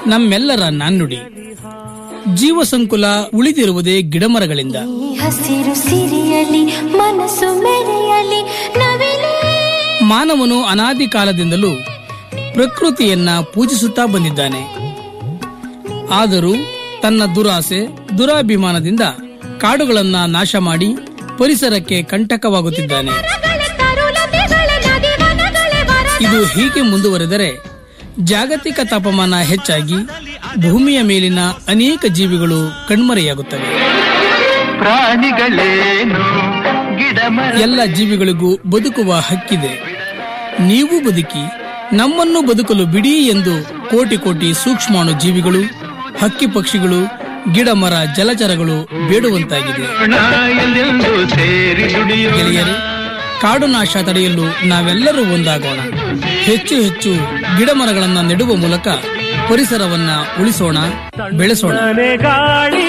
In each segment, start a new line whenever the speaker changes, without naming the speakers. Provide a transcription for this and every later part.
ನಮ್ಮೆಲ್ಲರ ನಾಣ್ಣುಡಿ ಜೀವ ಸಂಕುಲ ಉಳಿದಿರುವುದೇ ಗಿಡಮರಗಳಿಂದ
ಈ ಹಸಿರು ಸಿರಿಯಲಿ ಮನಸ್ಸು ಮೆರೆಯಲಿ ನವಿಲೇ
ಮಾನವನು ಅನಾದಿ ಕಾಲದಿಂದಲೂ ಪ್ರಕೃತಿಯನ್ನ ಪೂಜಿಸುತ್ತಾ ಬಂದಿದ್ದಾನೆ ಆದರೂ ತನ್ನ ದುರಾಸೆ ದುರಾಭಿಮಾನದಿಂದ ಕಾಡುಗಳನ್ನ ನಾಶ ಮಾಡಿ ಪರಿಸರಕ್ಕೆ ಕಂಟಕವಾಗುತ್ತಿದ್ದಾನೆ ಇದು ಹೀಗೆ ಮುಂದುವರೆದರೆ ಜಾಗತಿಕ ತಾಪಮಾನ ಹೆಚ್ಚಾಗಿ ಭೂಮಿಯ ಮೇಲಿನ ಅನೇಕ ಜೀವಿಗಳು ಕಣ್ಮರೆಯಾಗುತ್ತವೆ
ಪ್ರಾಣಿಗಳೇನು ಗಿಡ ಮರ
ಎಲ್ಲ ಜೀವಿಗಳಿಗೂ ಬದುಕುವ ಹಕ್ಕಿದೆ ನೀವು ಬದುಕಿ ನಮ್ಮನ್ನು ಬದುಕಲು ಬಿಡಿ ಎಂದು ಕೋಟಿ ಕೋಟಿ ಸೂಕ್ಷ್ಮಾಣು ಜೀವಿಗಳು ಹಕ್ಕಿ ಪಕ್ಷಿಗಳು ಗಿಡ ಮರ ಜಲಚರಗಳು ಬೇಡುವಂತಾಗಿದೆ
ಎಲ್ಲೆಂದು ಸೇರಿ ದುಡಿಯೋಣ
ಗೆಳೆಯರೇ ಕಾಡು ನಾಶ ತಡೆಯಲು ನಾವೆಲ್ಲರೂ ಒಂದಾಗೋಣ ಹೆಚ್ಚು ಹೆಚ್ಚು ಗಿಡ ಮರಗಳನ್ನ ನೆಡುವ ಮೂಲಕ ಪರಿಸರವನ್ನ ಉಳಿಸೋಣ ಬೆಳೆಸೋಣ
ಗಾಳಿ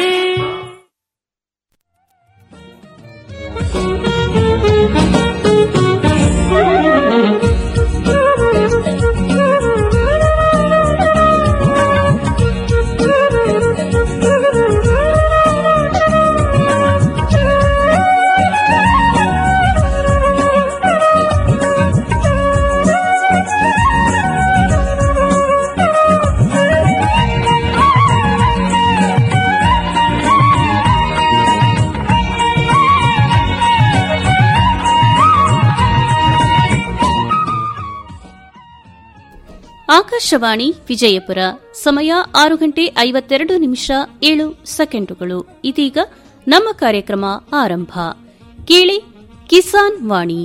ಆಕಾಶವಾಣಿ ವಿಜಯಪುರ ಸಮಯ ಆರು ಗಂಟೆ ಐವತ್ತೆರಡು ನಿಮಿಷ ಏಳು ಸೆಕೆಂಡುಗಳು ಇದೀಗ ನಮ್ಮ ಕಾರ್ಯಕ್ರಮ ಆರಂಭ ಕೇಳಿ ಕಿಸಾನ್ ವಾಣಿ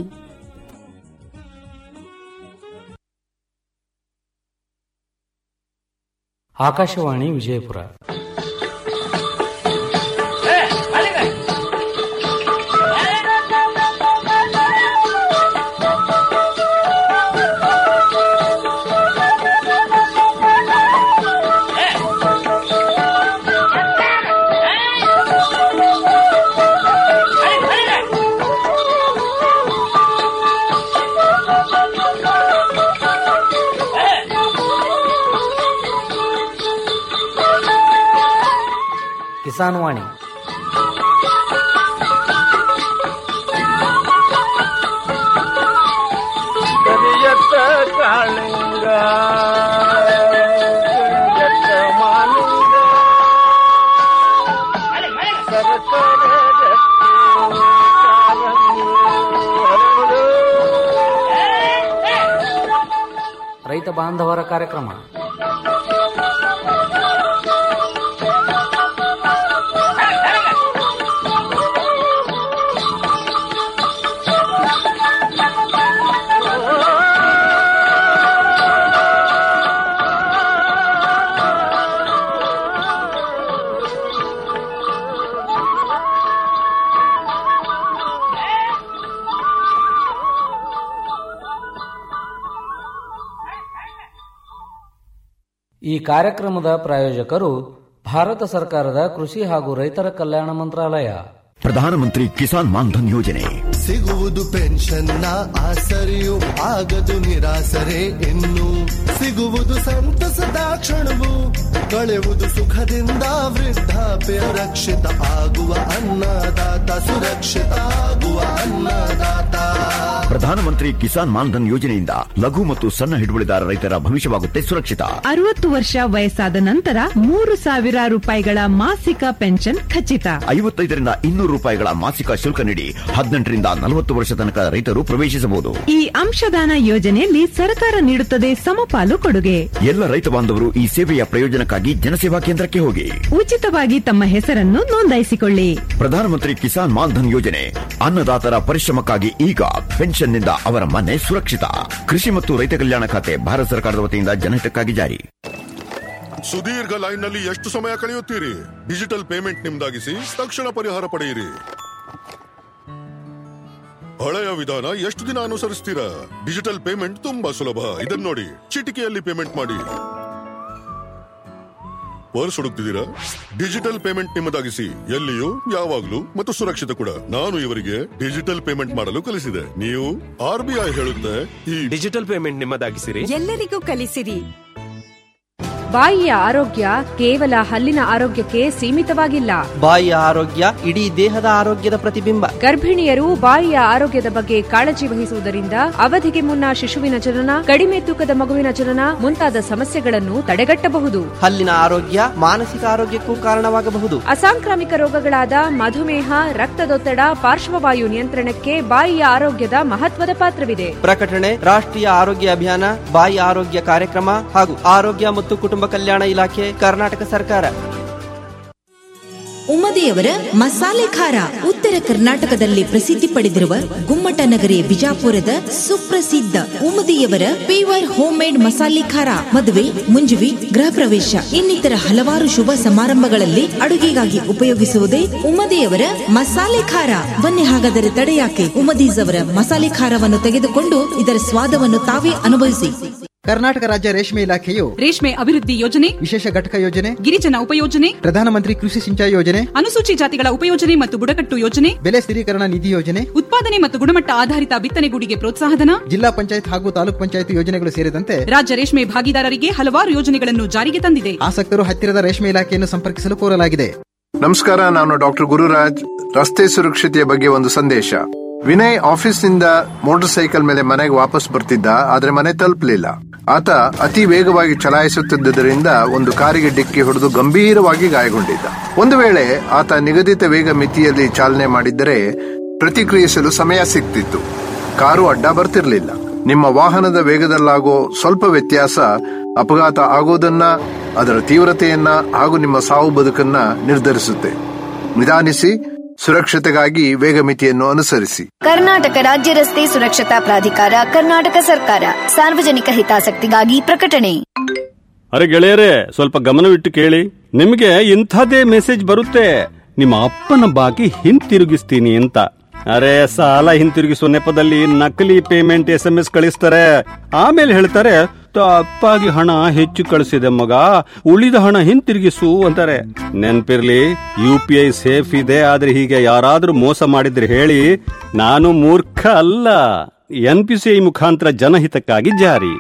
ಆಕಾಶವಾಣಿ ವಿಜಯಪುರ ಕಿಸಾನ್ ವಾಣಿ
ಕರಿಯತ್ತ ಕಾಳಿಂಗ ಕರಿಯತ್ತ ಮಾಲಿಂಗ ಸರಸರ ಗಟ್ಟಿ ಕಾಲಂಗಿ ಹರಡು.
ರೈತ ಬಾಂಧವರ ಕಾರ್ಯಕ್ರಮ ಈ ಕಾರ್ಯಕ್ರಮದ ಪ್ರಾಯೋಜಕರು ಭಾರತ ಸರ್ಕಾರದ ಕೃಷಿ ಹಾಗೂ ರೈತರ ಕಲ್ಯಾಣ ಮಂತ್ರಾಲಯ
ಪ್ರಧಾನಮಂತ್ರಿ ಕಿಸಾನ್ ಮಾನ್ಧನ್ ಯೋಜನೆ
ಸಿಗುವುದು ಪೆನ್ಷನ್ನ ಆಸರೆಯು ಆಗದು ನಿರಾಸರೆ ಇನ್ನು ಸಿಗುವುದು ಸಂತಸದ ಕ್ಷಣವು ಕಳೆವುದು ಸುಖದಿಂದ ವೃದ್ಧಾಪ್ಯ ರಕ್ಷಿತ ಆಗುವ ಅನ್ನದಾತ ಸುರಕ್ಷಿತ ಆಗುವ ಅನ್ನದಾತ
ಪ್ರಧಾನಮಂತ್ರಿ ಕಿಸಾನ್ ಮಾನ್ಧನ್ ಯೋಜನೆಯಿಂದ ಲಘು ಮತ್ತು ಸಣ್ಣ ಹಿಡುವಳಿದಾರ ರೈತರ ಭವಿಷ್ಯವಾಗುತ್ತೆ ಸುರಕ್ಷಿತ
ಅರವತ್ತು ವರ್ಷ ವಯಸ್ಸಾದ ನಂತರ ಮೂರು ಸಾವಿರ ರೂಪಾಯಿಗಳ ಮಾಸಿಕ ಪೆನ್ಷನ್ ಖಚಿತ
ಐವತ್ತೈದರಿಂದ ಇನ್ನೂರು ರೂಪಾಯಿಗಳ ಮಾಸಿಕ ಶುಲ್ಕ ನೀಡಿ ಹದಿನೆಂಟರಿಂದ ನಲವತ್ತು ವರ್ಷ ತನಕ ರೈತರು ಪ್ರವೇಶಿಸಬಹುದು
ಈ ಅಂಶದಾನ ಯೋಜನೆಯಲ್ಲಿ ಸರ್ಕಾರ ನೀಡುತ್ತದೆ ಸಮಪಾಲು ಕೊಡುಗೆ
ಎಲ್ಲ ರೈತ ಬಾಂಧವರು ಈ ಸೇವೆಯ ಪ್ರಯೋಜನಕ್ಕಾಗಿ ಜನಸೇವಾ ಕೇಂದ್ರಕ್ಕೆ ಹೋಗಿ
ಉಚಿತವಾಗಿ ತಮ್ಮ ಹೆಸರನ್ನು ನೋಂದಾಯಿಸಿಕೊಳ್ಳಿ
ಪ್ರಧಾನಮಂತ್ರಿ ಕಿಸಾನ್ ಮಾನ್ಧನ್ ಯೋಜನೆ ಅನ್ನದಾತರ ಪರಿಶ್ರಮಕ್ಕಾಗಿ ಈಗ ಪೆನ್ಷನ್ನಿಂದ ಅವರ ಮನೆ ಸುರಕ್ಷಿತ ಕೃಷಿ ಮತ್ತು ರೈತ ಕಲ್ಯಾಣ ಖಾತೆ ಭಾರತ ಸರ್ಕಾರದ ವತಿಯಿಂದ ಜನಹಿತಕ್ಕಾಗಿ ಜಾರಿ
ಸುದೀರ್ಘ ಲೈನ್ನಲ್ಲಿ ಎಷ್ಟು ಸಮಯ ಕಳೆಯುತ್ತೀರಿ ಡಿಜಿಟಲ್ ಪೇಮೆಂಟ್ ನಿಮ್ದಾಗಿಸಿ ತಕ್ಷಣ ಪರಿಹಾರ ಪಡೆಯಿರಿ ಹಳೆಯ ವಿಧಾನ ಎಷ್ಟು ದಿನ ಅನುಸರಿಸ್ತೀರಾ ಡಿಜಿಟಲ್ ಪೇಮೆಂಟ್ ತುಂಬಾ ಸುಲಭ ಇದನ್ನ ನೋಡಿ ಚಿಟಿಕೆಯಲ್ಲಿ ಪೇಮೆಂಟ್ ಮಾಡಿ ಪರ್ಸ್ ಹುಡುಕ್ತಿದ್ದೀರಾ ಡಿಜಿಟಲ್ ಪೇಮೆಂಟ್ ನಿಮ್ಮದಾಗಿಸಿ ಎಲ್ಲಿಯೂ ಯಾವಾಗ್ಲೂ ಮತ್ತು ಸುರಕ್ಷಿತ ಕೂಡ ನಾನು ಇವರಿಗೆ ಡಿಜಿಟಲ್ ಪೇಮೆಂಟ್ ಮಾಡಲು ಕಲಿಸಿದೆ ನೀವು ಆರ್ ಬಿ ಐ ಹೇಳುತ್ತೆ ಈ
ಡಿಜಿಟಲ್ ಪೇಮೆಂಟ್ ನಿಮ್ಮದಾಗಿಸಿರಿ
ಎಲ್ಲರಿಗೂ ಕಲಿಸಿರಿ
ಬಾಯಿಯ ಆರೋಗ್ಯ ಕೇವಲ ಹಲ್ಲಿನ ಆರೋಗ್ಯಕ್ಕೆ ಸೀಮಿತವಾಗಿಲ್ಲ
ಬಾಯಿಯ ಆರೋಗ್ಯ ಇಡೀ ದೇಹದ ಆರೋಗ್ಯದ ಪ್ರತಿಬಿಂಬ
ಗರ್ಭಿಣಿಯರು ಬಾಯಿಯ ಆರೋಗ್ಯದ ಬಗ್ಗೆ ಕಾಳಜಿ ವಹಿಸುವುದರಿಂದ ಅವಧಿಗೆ ಮುನ್ನ ಶಿಶುವಿನ ಜನನ ಕಡಿಮೆ ತೂಕದ ಮಗುವಿನ ಜನನ ಮುಂತಾದ ಸಮಸ್ಯೆಗಳನ್ನು ತಡೆಗಟ್ಟಬಹುದು
ಹಲ್ಲಿನ ಆರೋಗ್ಯ ಮಾನಸಿಕ ಆರೋಗ್ಯಕ್ಕೂ ಕಾರಣವಾಗಬಹುದು
ಅಸಾಂಕ್ರಾಮಿಕ ರೋಗಗಳಾದ ಮಧುಮೇಹ ರಕ್ತದೊತ್ತಡ ಪಾರ್ಶ್ವವಾಯು ನಿಯಂತ್ರಣಕ್ಕೆ ಬಾಯಿಯ ಆರೋಗ್ಯದ ಮಹತ್ವದ ಪಾತ್ರವಿದೆ
ಪ್ರಕಟಣೆ ರಾಷ್ಟ್ರೀಯ ಆರೋಗ್ಯ ಅಭಿಯಾನ ಬಾಯಿ ಆರೋಗ್ಯ ಕಾರ್ಯಕ್ರಮ ಹಾಗೂ ಆರೋಗ್ಯ ಮತ್ತು ಕುಟುಂಬ ಕಲ್ಯಾಣ ಇಲಾಖೆ ಕರ್ನಾಟಕ ಸರ್ಕಾರ
ಉಮ್ಮದಿಯವರ ಮಸಾಲೆ ಖಾರ ಉತ್ತರ ಕರ್ನಾಟಕದಲ್ಲಿ ಪ್ರಸಿದ್ಧಿ ಪಡೆದಿರುವ ಗುಮ್ಮಟ ನಗರಿ ಬಿಜಾಪುರದ ಸುಪ್ರಸಿದ್ಧ ಉಮ್ಮದಿಯವರ ಪೇವರ್ ಹೋಮ್ ಮೇಡ್ ಮಸಾಲೆ ಖಾರ ಮದುವೆ ಮುಂಜುವಿ ಗೃಹ ಪ್ರವೇಶ ಇನ್ನಿತರ ಹಲವಾರು ಶುಭ ಸಮಾರಂಭಗಳಲ್ಲಿ ಅಡುಗೆಗಾಗಿ ಉಪಯೋಗಿಸುವುದೇ ಉಮ್ಮದಿಯವರ ಮಸಾಲೆ ಖಾರ ಬನ್ನಿ ಹಾಗಾದರೆ ತಡೆಯಾಕೆ ಉಮ್ಮದೀಸ್ ಅವರ ಮಸಾಲೆ ಖಾರವನ್ನು ತೆಗೆದುಕೊಂಡು ಇದರ ಸ್ವಾದವನ್ನು ತಾವೇ ಅನುಭವಿಸಿ
ಕರ್ನಾಟಕ ರಾಜ್ಯ ರೇಷ್ಮೆ ಇಲಾಖೆಯು
ರೇಷ್ಮೆ ಅಭಿವೃದ್ಧಿ ಯೋಜನೆ
ವಿಶೇಷ ಘಟಕ ಯೋಜನೆ
ಗಿರಿಜನ ಉಪಯೋಜನೆ
ಪ್ರಧಾನಮಂತ್ರಿ ಕೃಷಿ ಸಿಂಚಾಯಿ ಯೋಜನೆ
ಅನುಸೂಚಿ ಜಾತಿಗಳ ಉಪಯೋಜನೆ ಮತ್ತು ಬುಡಕಟ್ಟು ಯೋಜನೆ
ಬೆಲೆ ಸ್ಥಿರೀಕರಣ ನಿಧಿ ಯೋಜನೆ
ಉತ್ಪಾದನೆ ಮತ್ತು ಗುಣಮಟ್ಟ ಆಧಾರಿತ ಬಿತ್ತನೆಗೂಡಿಗೆ ಪ್ರೋತ್ಸಾಹಧನ
ಜಿಲ್ಲಾ ಪಂಚಾಯತ್ ಹಾಗೂ ತಾಲೂಕ್ ಪಂಚಾಯತ್ ಯೋಜನೆಗಳು ಸೇರಿದಂತೆ
ರಾಜ್ಯ ರೇಷ್ಮೆ ಭಾಗಿದಾರರಿಗೆ ಹಲವಾರು ಯೋಜನೆಗಳನ್ನು ಜಾರಿಗೆ ತಂದಿದೆ
ಆಸಕ್ತರು ಹತ್ತಿರದ ರೇಷ್ಮೆ ಇಲಾಖೆಯನ್ನು ಸಂಪರ್ಕಿಸಲು ಕೋರಲಾಗಿದೆ
ನಮಸ್ಕಾರ ನಾನು ಡಾಕ್ಟರ್ ಗುರುರಾಜ್ ರಸ್ತೆ ಸುರಕ್ಷತೆಯ ಬಗ್ಗೆ ಒಂದು ಸಂದೇಶ ವಿನಯ್ ಆಫೀಸ್ನಿಂದ ಮೋಟಾರ್ ಸೈಕಲ್ ಮೇಲೆ ಮನೆಗೆ ವಾಪಸ್ ಬರ್ತಿದ್ದ ಆದ್ರೆ ಮನೆ ತಲುಪಲಿಲ್ಲ ಆತ ಅತಿ ವೇಗವಾಗಿ ಚಲಾಯಿಸುತ್ತಿದ್ದರಿಂದ ಒಂದು ಕಾರಿಗೆ ಡಿಕ್ಕಿ ಹೊಡೆದು ಗಂಭೀರವಾಗಿ ಗಾಯಗೊಂಡಿದ್ದ ಒಂದು ವೇಳೆ ಆತ ನಿಗದಿತ ವೇಗ ಮಿತಿಯಲ್ಲಿ ಚಾಲನೆ ಮಾಡಿದ್ದರೆ ಪ್ರತಿಕ್ರಿಯಿಸಲು ಸಮಯ ಸಿಗ್ತಿತ್ತು ಕಾರು ಅಡ್ಡ ಬರ್ತಿರ್ಲಿಲ್ಲ ನಿಮ್ಮ ವಾಹನದ ವೇಗದಲ್ಲಾಗೋ ಸ್ವಲ್ಪ ವ್ಯತ್ಯಾಸ ಅಪಘಾತ ಆಗೋದನ್ನ ಅದರ ತೀವ್ರತೆಯನ್ನ ಹಾಗೂ ನಿಮ್ಮ ಸಾವು ಬದುಕನ್ನ ನಿರ್ಧರಿಸುತ್ತೆ ನಿಧಾನಿಸಿ ಸುರಕ್ಷತೆಗಾಗಿ ವೇಗ ಮಿತಿಯನ್ನು ಅನುಸರಿಸಿ
ಕರ್ನಾಟಕ ರಾಜ್ಯ ರಸ್ತೆ ಸುರಕ್ಷತಾ ಪ್ರಾಧಿಕಾರ ಕರ್ನಾಟಕ ಸರ್ಕಾರ ಸಾರ್ವಜನಿಕ ಹಿತಾಸಕ್ತಿಗಾಗಿ ಪ್ರಕಟಣೆ
ಅರೆ ಗೆಳೆಯರೇ ಸ್ವಲ್ಪ ಗಮನವಿಟ್ಟು ಕೇಳಿ ನಿಮಗೆ ಇಂಥದೇ ಮೆಸೇಜ್ ಬರುತ್ತೆ ನಿಮ್ಮ ಅಪ್ಪನ ಬಾಕಿ ಹಿಂತಿರುಗಿಸ್ತೀನಿ ಅಂತ ಅರೆ ಸಾಲ ಹಿಂತಿರುಗಿಸುವ ನೆಪದಲ್ಲಿ ನಕಲಿ ಪೇಮೆಂಟ್ ಎಸ್ ಎಂ ಎಸ್ ಕಳಿಸ್ತಾರೆ ಆಮೇಲೆ ಹೇಳ್ತಾರೆ ತಪ್ಪಾಗಿ ಹಣ ಹೆಚ್ಚು ಕಳಿಸಿದೆ ಮಗ ಉಳಿದ ಹಣ ಹಿಂತಿರುಗಿಸು ಅಂತಾರೆ ನೆನ್ಪಿರ್ಲಿ ಯು ಪಿ ಐ ಸೇಫ್ ಇದೆ ಆದ್ರೆ ಹೀಗೆ ಯಾರಾದ್ರೂ ಮೋಸ ಮಾಡಿದ್ರೆ ಹೇಳಿ ನಾನು ಮೂರ್ಖ ಅಲ್ಲ ಎನ್ ಪಿ ಸಿ ಐ ಮುಖಾಂತರ ಜನಹಿತಕ್ಕಾಗಿ ಜಾರಿ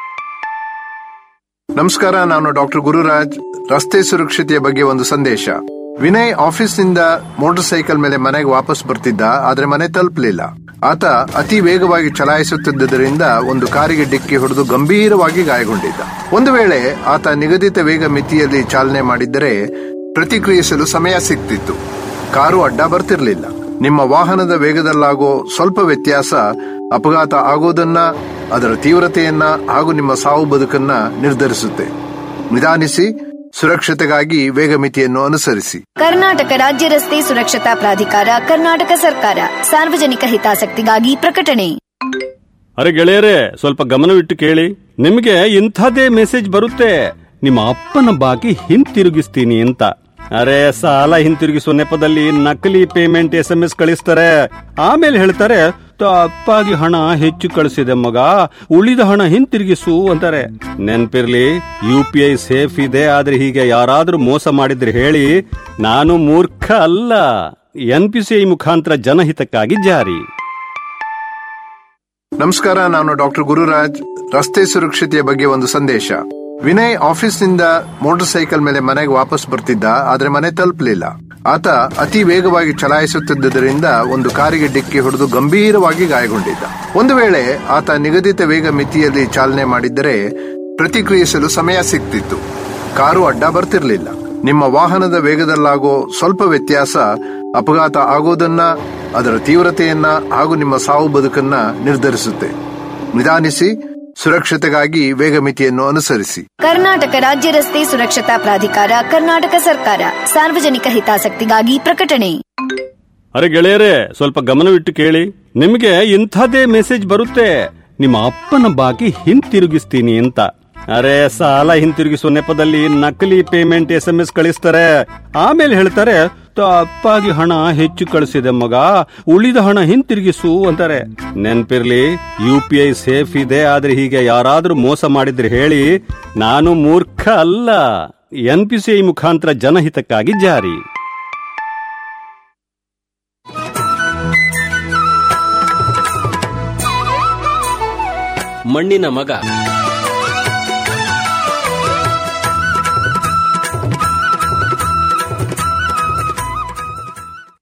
ನಮಸ್ಕಾರ ನಾನು ಡಾಕ್ಟರ್ ಗುರುರಾಜ್ ರಸ್ತೆ ಸುರಕ್ಷತೆಯ ಬಗ್ಗೆ ಒಂದು ಸಂದೇಶ ವಿನಯ್ ಆಫೀಸ್ನಿಂದ ಮೋಟಾರ್ ಸೈಕಲ್ ಮೇಲೆ ಮನೆಗೆ ವಾಪಸ್ ಬರ್ತಿದ್ದ ಆದ್ರೆ ಮನೆ ತಲುಪಲಿಲ್ಲ ಆತ ಅತಿ ವೇಗವಾಗಿ ಚಲಾಯಿಸುತ್ತಿದ್ದರಿಂದ ಒಂದು ಕಾರಿಗೆ ಡಿಕ್ಕಿ ಹೊಡೆದು ಗಂಭೀರವಾಗಿ ಗಾಯಗೊಂಡಿದ್ದ ಒಂದು ವೇಳೆ ಆತ ನಿಗದಿತ ವೇಗ ಮಿತಿಯಲ್ಲಿ ಚಾಲನೆ ಮಾಡಿದ್ದರೆ ಪ್ರತಿಕ್ರಿಯಿಸಲು ಸಮಯ ಸಿಗ್ತಿತ್ತು ಕಾರು ಅಡ್ಡ ಬರ್ತಿರ್ಲಿಲ್ಲ ನಿಮ್ಮ ವಾಹನದ ವೇಗದಲ್ಲಾಗೋ ಸ್ವಲ್ಪ ವ್ಯತ್ಯಾಸ ಅಪಘಾತ ಆಗೋದನ್ನ ಅದರ ತೀವ್ರತೆಯನ್ನ ಹಾಗೂ ನಿಮ್ಮ ಸಾವು ಬದುಕನ್ನ ನಿರ್ಧರಿಸುತ್ತೆ ನಿಧಾನಿಸಿ ಸುರಕ್ಷತೆಗಾಗಿ ವೇಗ ಮಿತಿಯನ್ನು ಅನುಸರಿಸಿ
ಕರ್ನಾಟಕ ರಾಜ್ಯ ರಸ್ತೆ ಸುರಕ್ಷತಾ ಪ್ರಾಧಿಕಾರ ಕರ್ನಾಟಕ ಸರ್ಕಾರ ಸಾರ್ವಜನಿಕ ಹಿತಾಸಕ್ತಿಗಾಗಿ ಪ್ರಕಟಣೆ
ಅರೆ ಗೆಳೆಯರೇ ಸ್ವಲ್ಪ ಗಮನವಿಟ್ಟು ಕೇಳಿ ನಿಮಗೆ ಇಂಥದೇ ಮೆಸೇಜ್ ಬರುತ್ತೆ ನಿಮ್ಮ ಅಪ್ಪನ ಬಾಕಿ ಹಿಂತಿರುಗಿಸ್ತೀನಿ ಅಂತ ಅರೆ ಸಾಲ ಹಿಂತಿರುಗಿಸುವ ನೆಪದಲ್ಲಿ ನಕಲಿ ಪೇಮೆಂಟ್ ಎಸ್ ಎಂ ಎಸ್ ಕಳಿಸ್ತಾರೆ ಆಮೇಲೆ ಹೇಳ್ತಾರೆ ತಪ್ಪಾಗಿ ಹಣ ಹೆಚ್ಚು ಕಳಿಸಿದೆ ಮಗ ಉಳಿದ ಹಣ ಹಿಂತಿರುಗಿಸು ಅಂತಾರೆ ನೆನ್ಪಿರ್ಲಿ ಯು ಪಿ ಐ ಸೇಫ್ ಇದೆ ಆದ್ರೆ ಹೀಗೆ ಯಾರಾದ್ರೂ ಮೋಸ ಮಾಡಿದ್ರೆ ಹೇಳಿ ನಾನು ಮೂರ್ಖ ಅಲ್ಲ ಎನ್ ಪಿ ಸಿ ಐ ಮುಖಾಂತರ ಜನಹಿತಕ್ಕಾಗಿ ಜಾರಿ
ನಮಸ್ಕಾರ ನಾನು ಡಾಕ್ಟರ್ ಗುರುರಾಜ್ ರಸ್ತೆ ಸುರಕ್ಷತೆಯ ಬಗ್ಗೆ ಒಂದು ಸಂದೇಶ ವಿನಯ್ ಆಫೀಸ್ನಿಂದ ಮೋಟಾರ್ ಸೈಕಲ್ ಮೇಲೆ ಮನೆಗೆ ವಾಪಸ್ ಬರ್ತಿದ್ದ ಆದ್ರೆ ಮನೆ ತಲುಪಲಿಲ್ಲ ಆತ ಅತಿ ವೇಗವಾಗಿ ಚಲಾಯಿಸುತ್ತಿದ್ದರಿಂದ ಒಂದು ಕಾರಿಗೆ ಡಿಕ್ಕಿ ಹೊಡೆದು ಗಂಭೀರವಾಗಿ ಗಾಯಗೊಂಡಿದ್ದ ಒಂದು ವೇಳೆ ಆತ ನಿಗದಿತ ವೇಗ ಮಿತಿಯಲ್ಲಿ ಚಾಲನೆ ಮಾಡಿದ್ದರೆ ಪ್ರತಿಕ್ರಿಯಿಸಲು ಸಮಯ ಸಿಗ್ತಿತ್ತು ಕಾರು ಅಡ್ಡ ಬರ್ತಿರ್ಲಿಲ್ಲ ನಿಮ್ಮ ವಾಹನದ ವೇಗದಲ್ಲಾಗೋ ಸ್ವಲ್ಪ ವ್ಯತ್ಯಾಸ ಅಪಘಾತ ಆಗೋದನ್ನ ಅದರ ತೀವ್ರತೆಯನ್ನ ಹಾಗೂ ನಿಮ್ಮ ಸಾವು ಬದುಕನ್ನ ನಿರ್ಧರಿಸುತ್ತೆ ನಿಧಾನಿಸಿ ಸುರಕ್ಷತೆಗಾಗಿ ವೇಗ ಮಿತಿಯನ್ನು ಅನುಸರಿಸಿ
ಕರ್ನಾಟಕ ರಾಜ್ಯ ರಸ್ತೆ ಸುರಕ್ಷತಾ ಪ್ರಾಧಿಕಾರ ಕರ್ನಾಟಕ ಸರ್ಕಾರ ಸಾರ್ವಜನಿಕ ಹಿತಾಸಕ್ತಿಗಾಗಿ ಪ್ರಕಟಣೆ
ಅರೆ ಗೆಳೆಯರೇ ಸ್ವಲ್ಪ ಗಮನವಿಟ್ಟು ಕೇಳಿ ನಿಮಗೆ ಇಂಥದೇ ಮೆಸೇಜ್ ಬರುತ್ತೆ ನಿಮ್ಮ ಅಪ್ಪನ ಬಾಕಿ ಹಿಂತಿರುಗಿಸ್ತೀನಿ ಅಂತ ಅರೆ ಸಾಲ ಹಿಂತಿರುಗಿಸುವ ನೆಪದಲ್ಲಿ ನಕಲಿ ಪೇಮೆಂಟ್ ಎಸ್ ಎಂ ಎಸ್ ಕಳಿಸ್ತಾರೆ ಆಮೇಲೆ ಹೇಳ್ತಾರೆ ತಪ್ಪಾಗಿ ಹಣ ಹೆಚ್ಚು ಕಳಿಸಿದೆ ಮಗ ಉಳಿದ ಹಣ ಹಿಂತಿರುಗಿಸು ಅಂತಾರೆ ನೆನ್ಪಿರ್ಲಿ ಯು ಪಿ ಐ ಸೇಫ್ ಇದೆ ಆದ್ರೆ ಹೀಗೆ ಯಾರಾದ್ರೂ ಮೋಸ ಮಾಡಿದ್ರೆ ಹೇಳಿ ನಾನು ಮೂರ್ಖ ಅಲ್ಲ ಎನ್ ಪಿ ಸಿ ಐ ಮುಖಾಂತರ ಜನಹಿತಕ್ಕಾಗಿ ಜಾರಿ
ಮಣ್ಣಿನ ಮಗ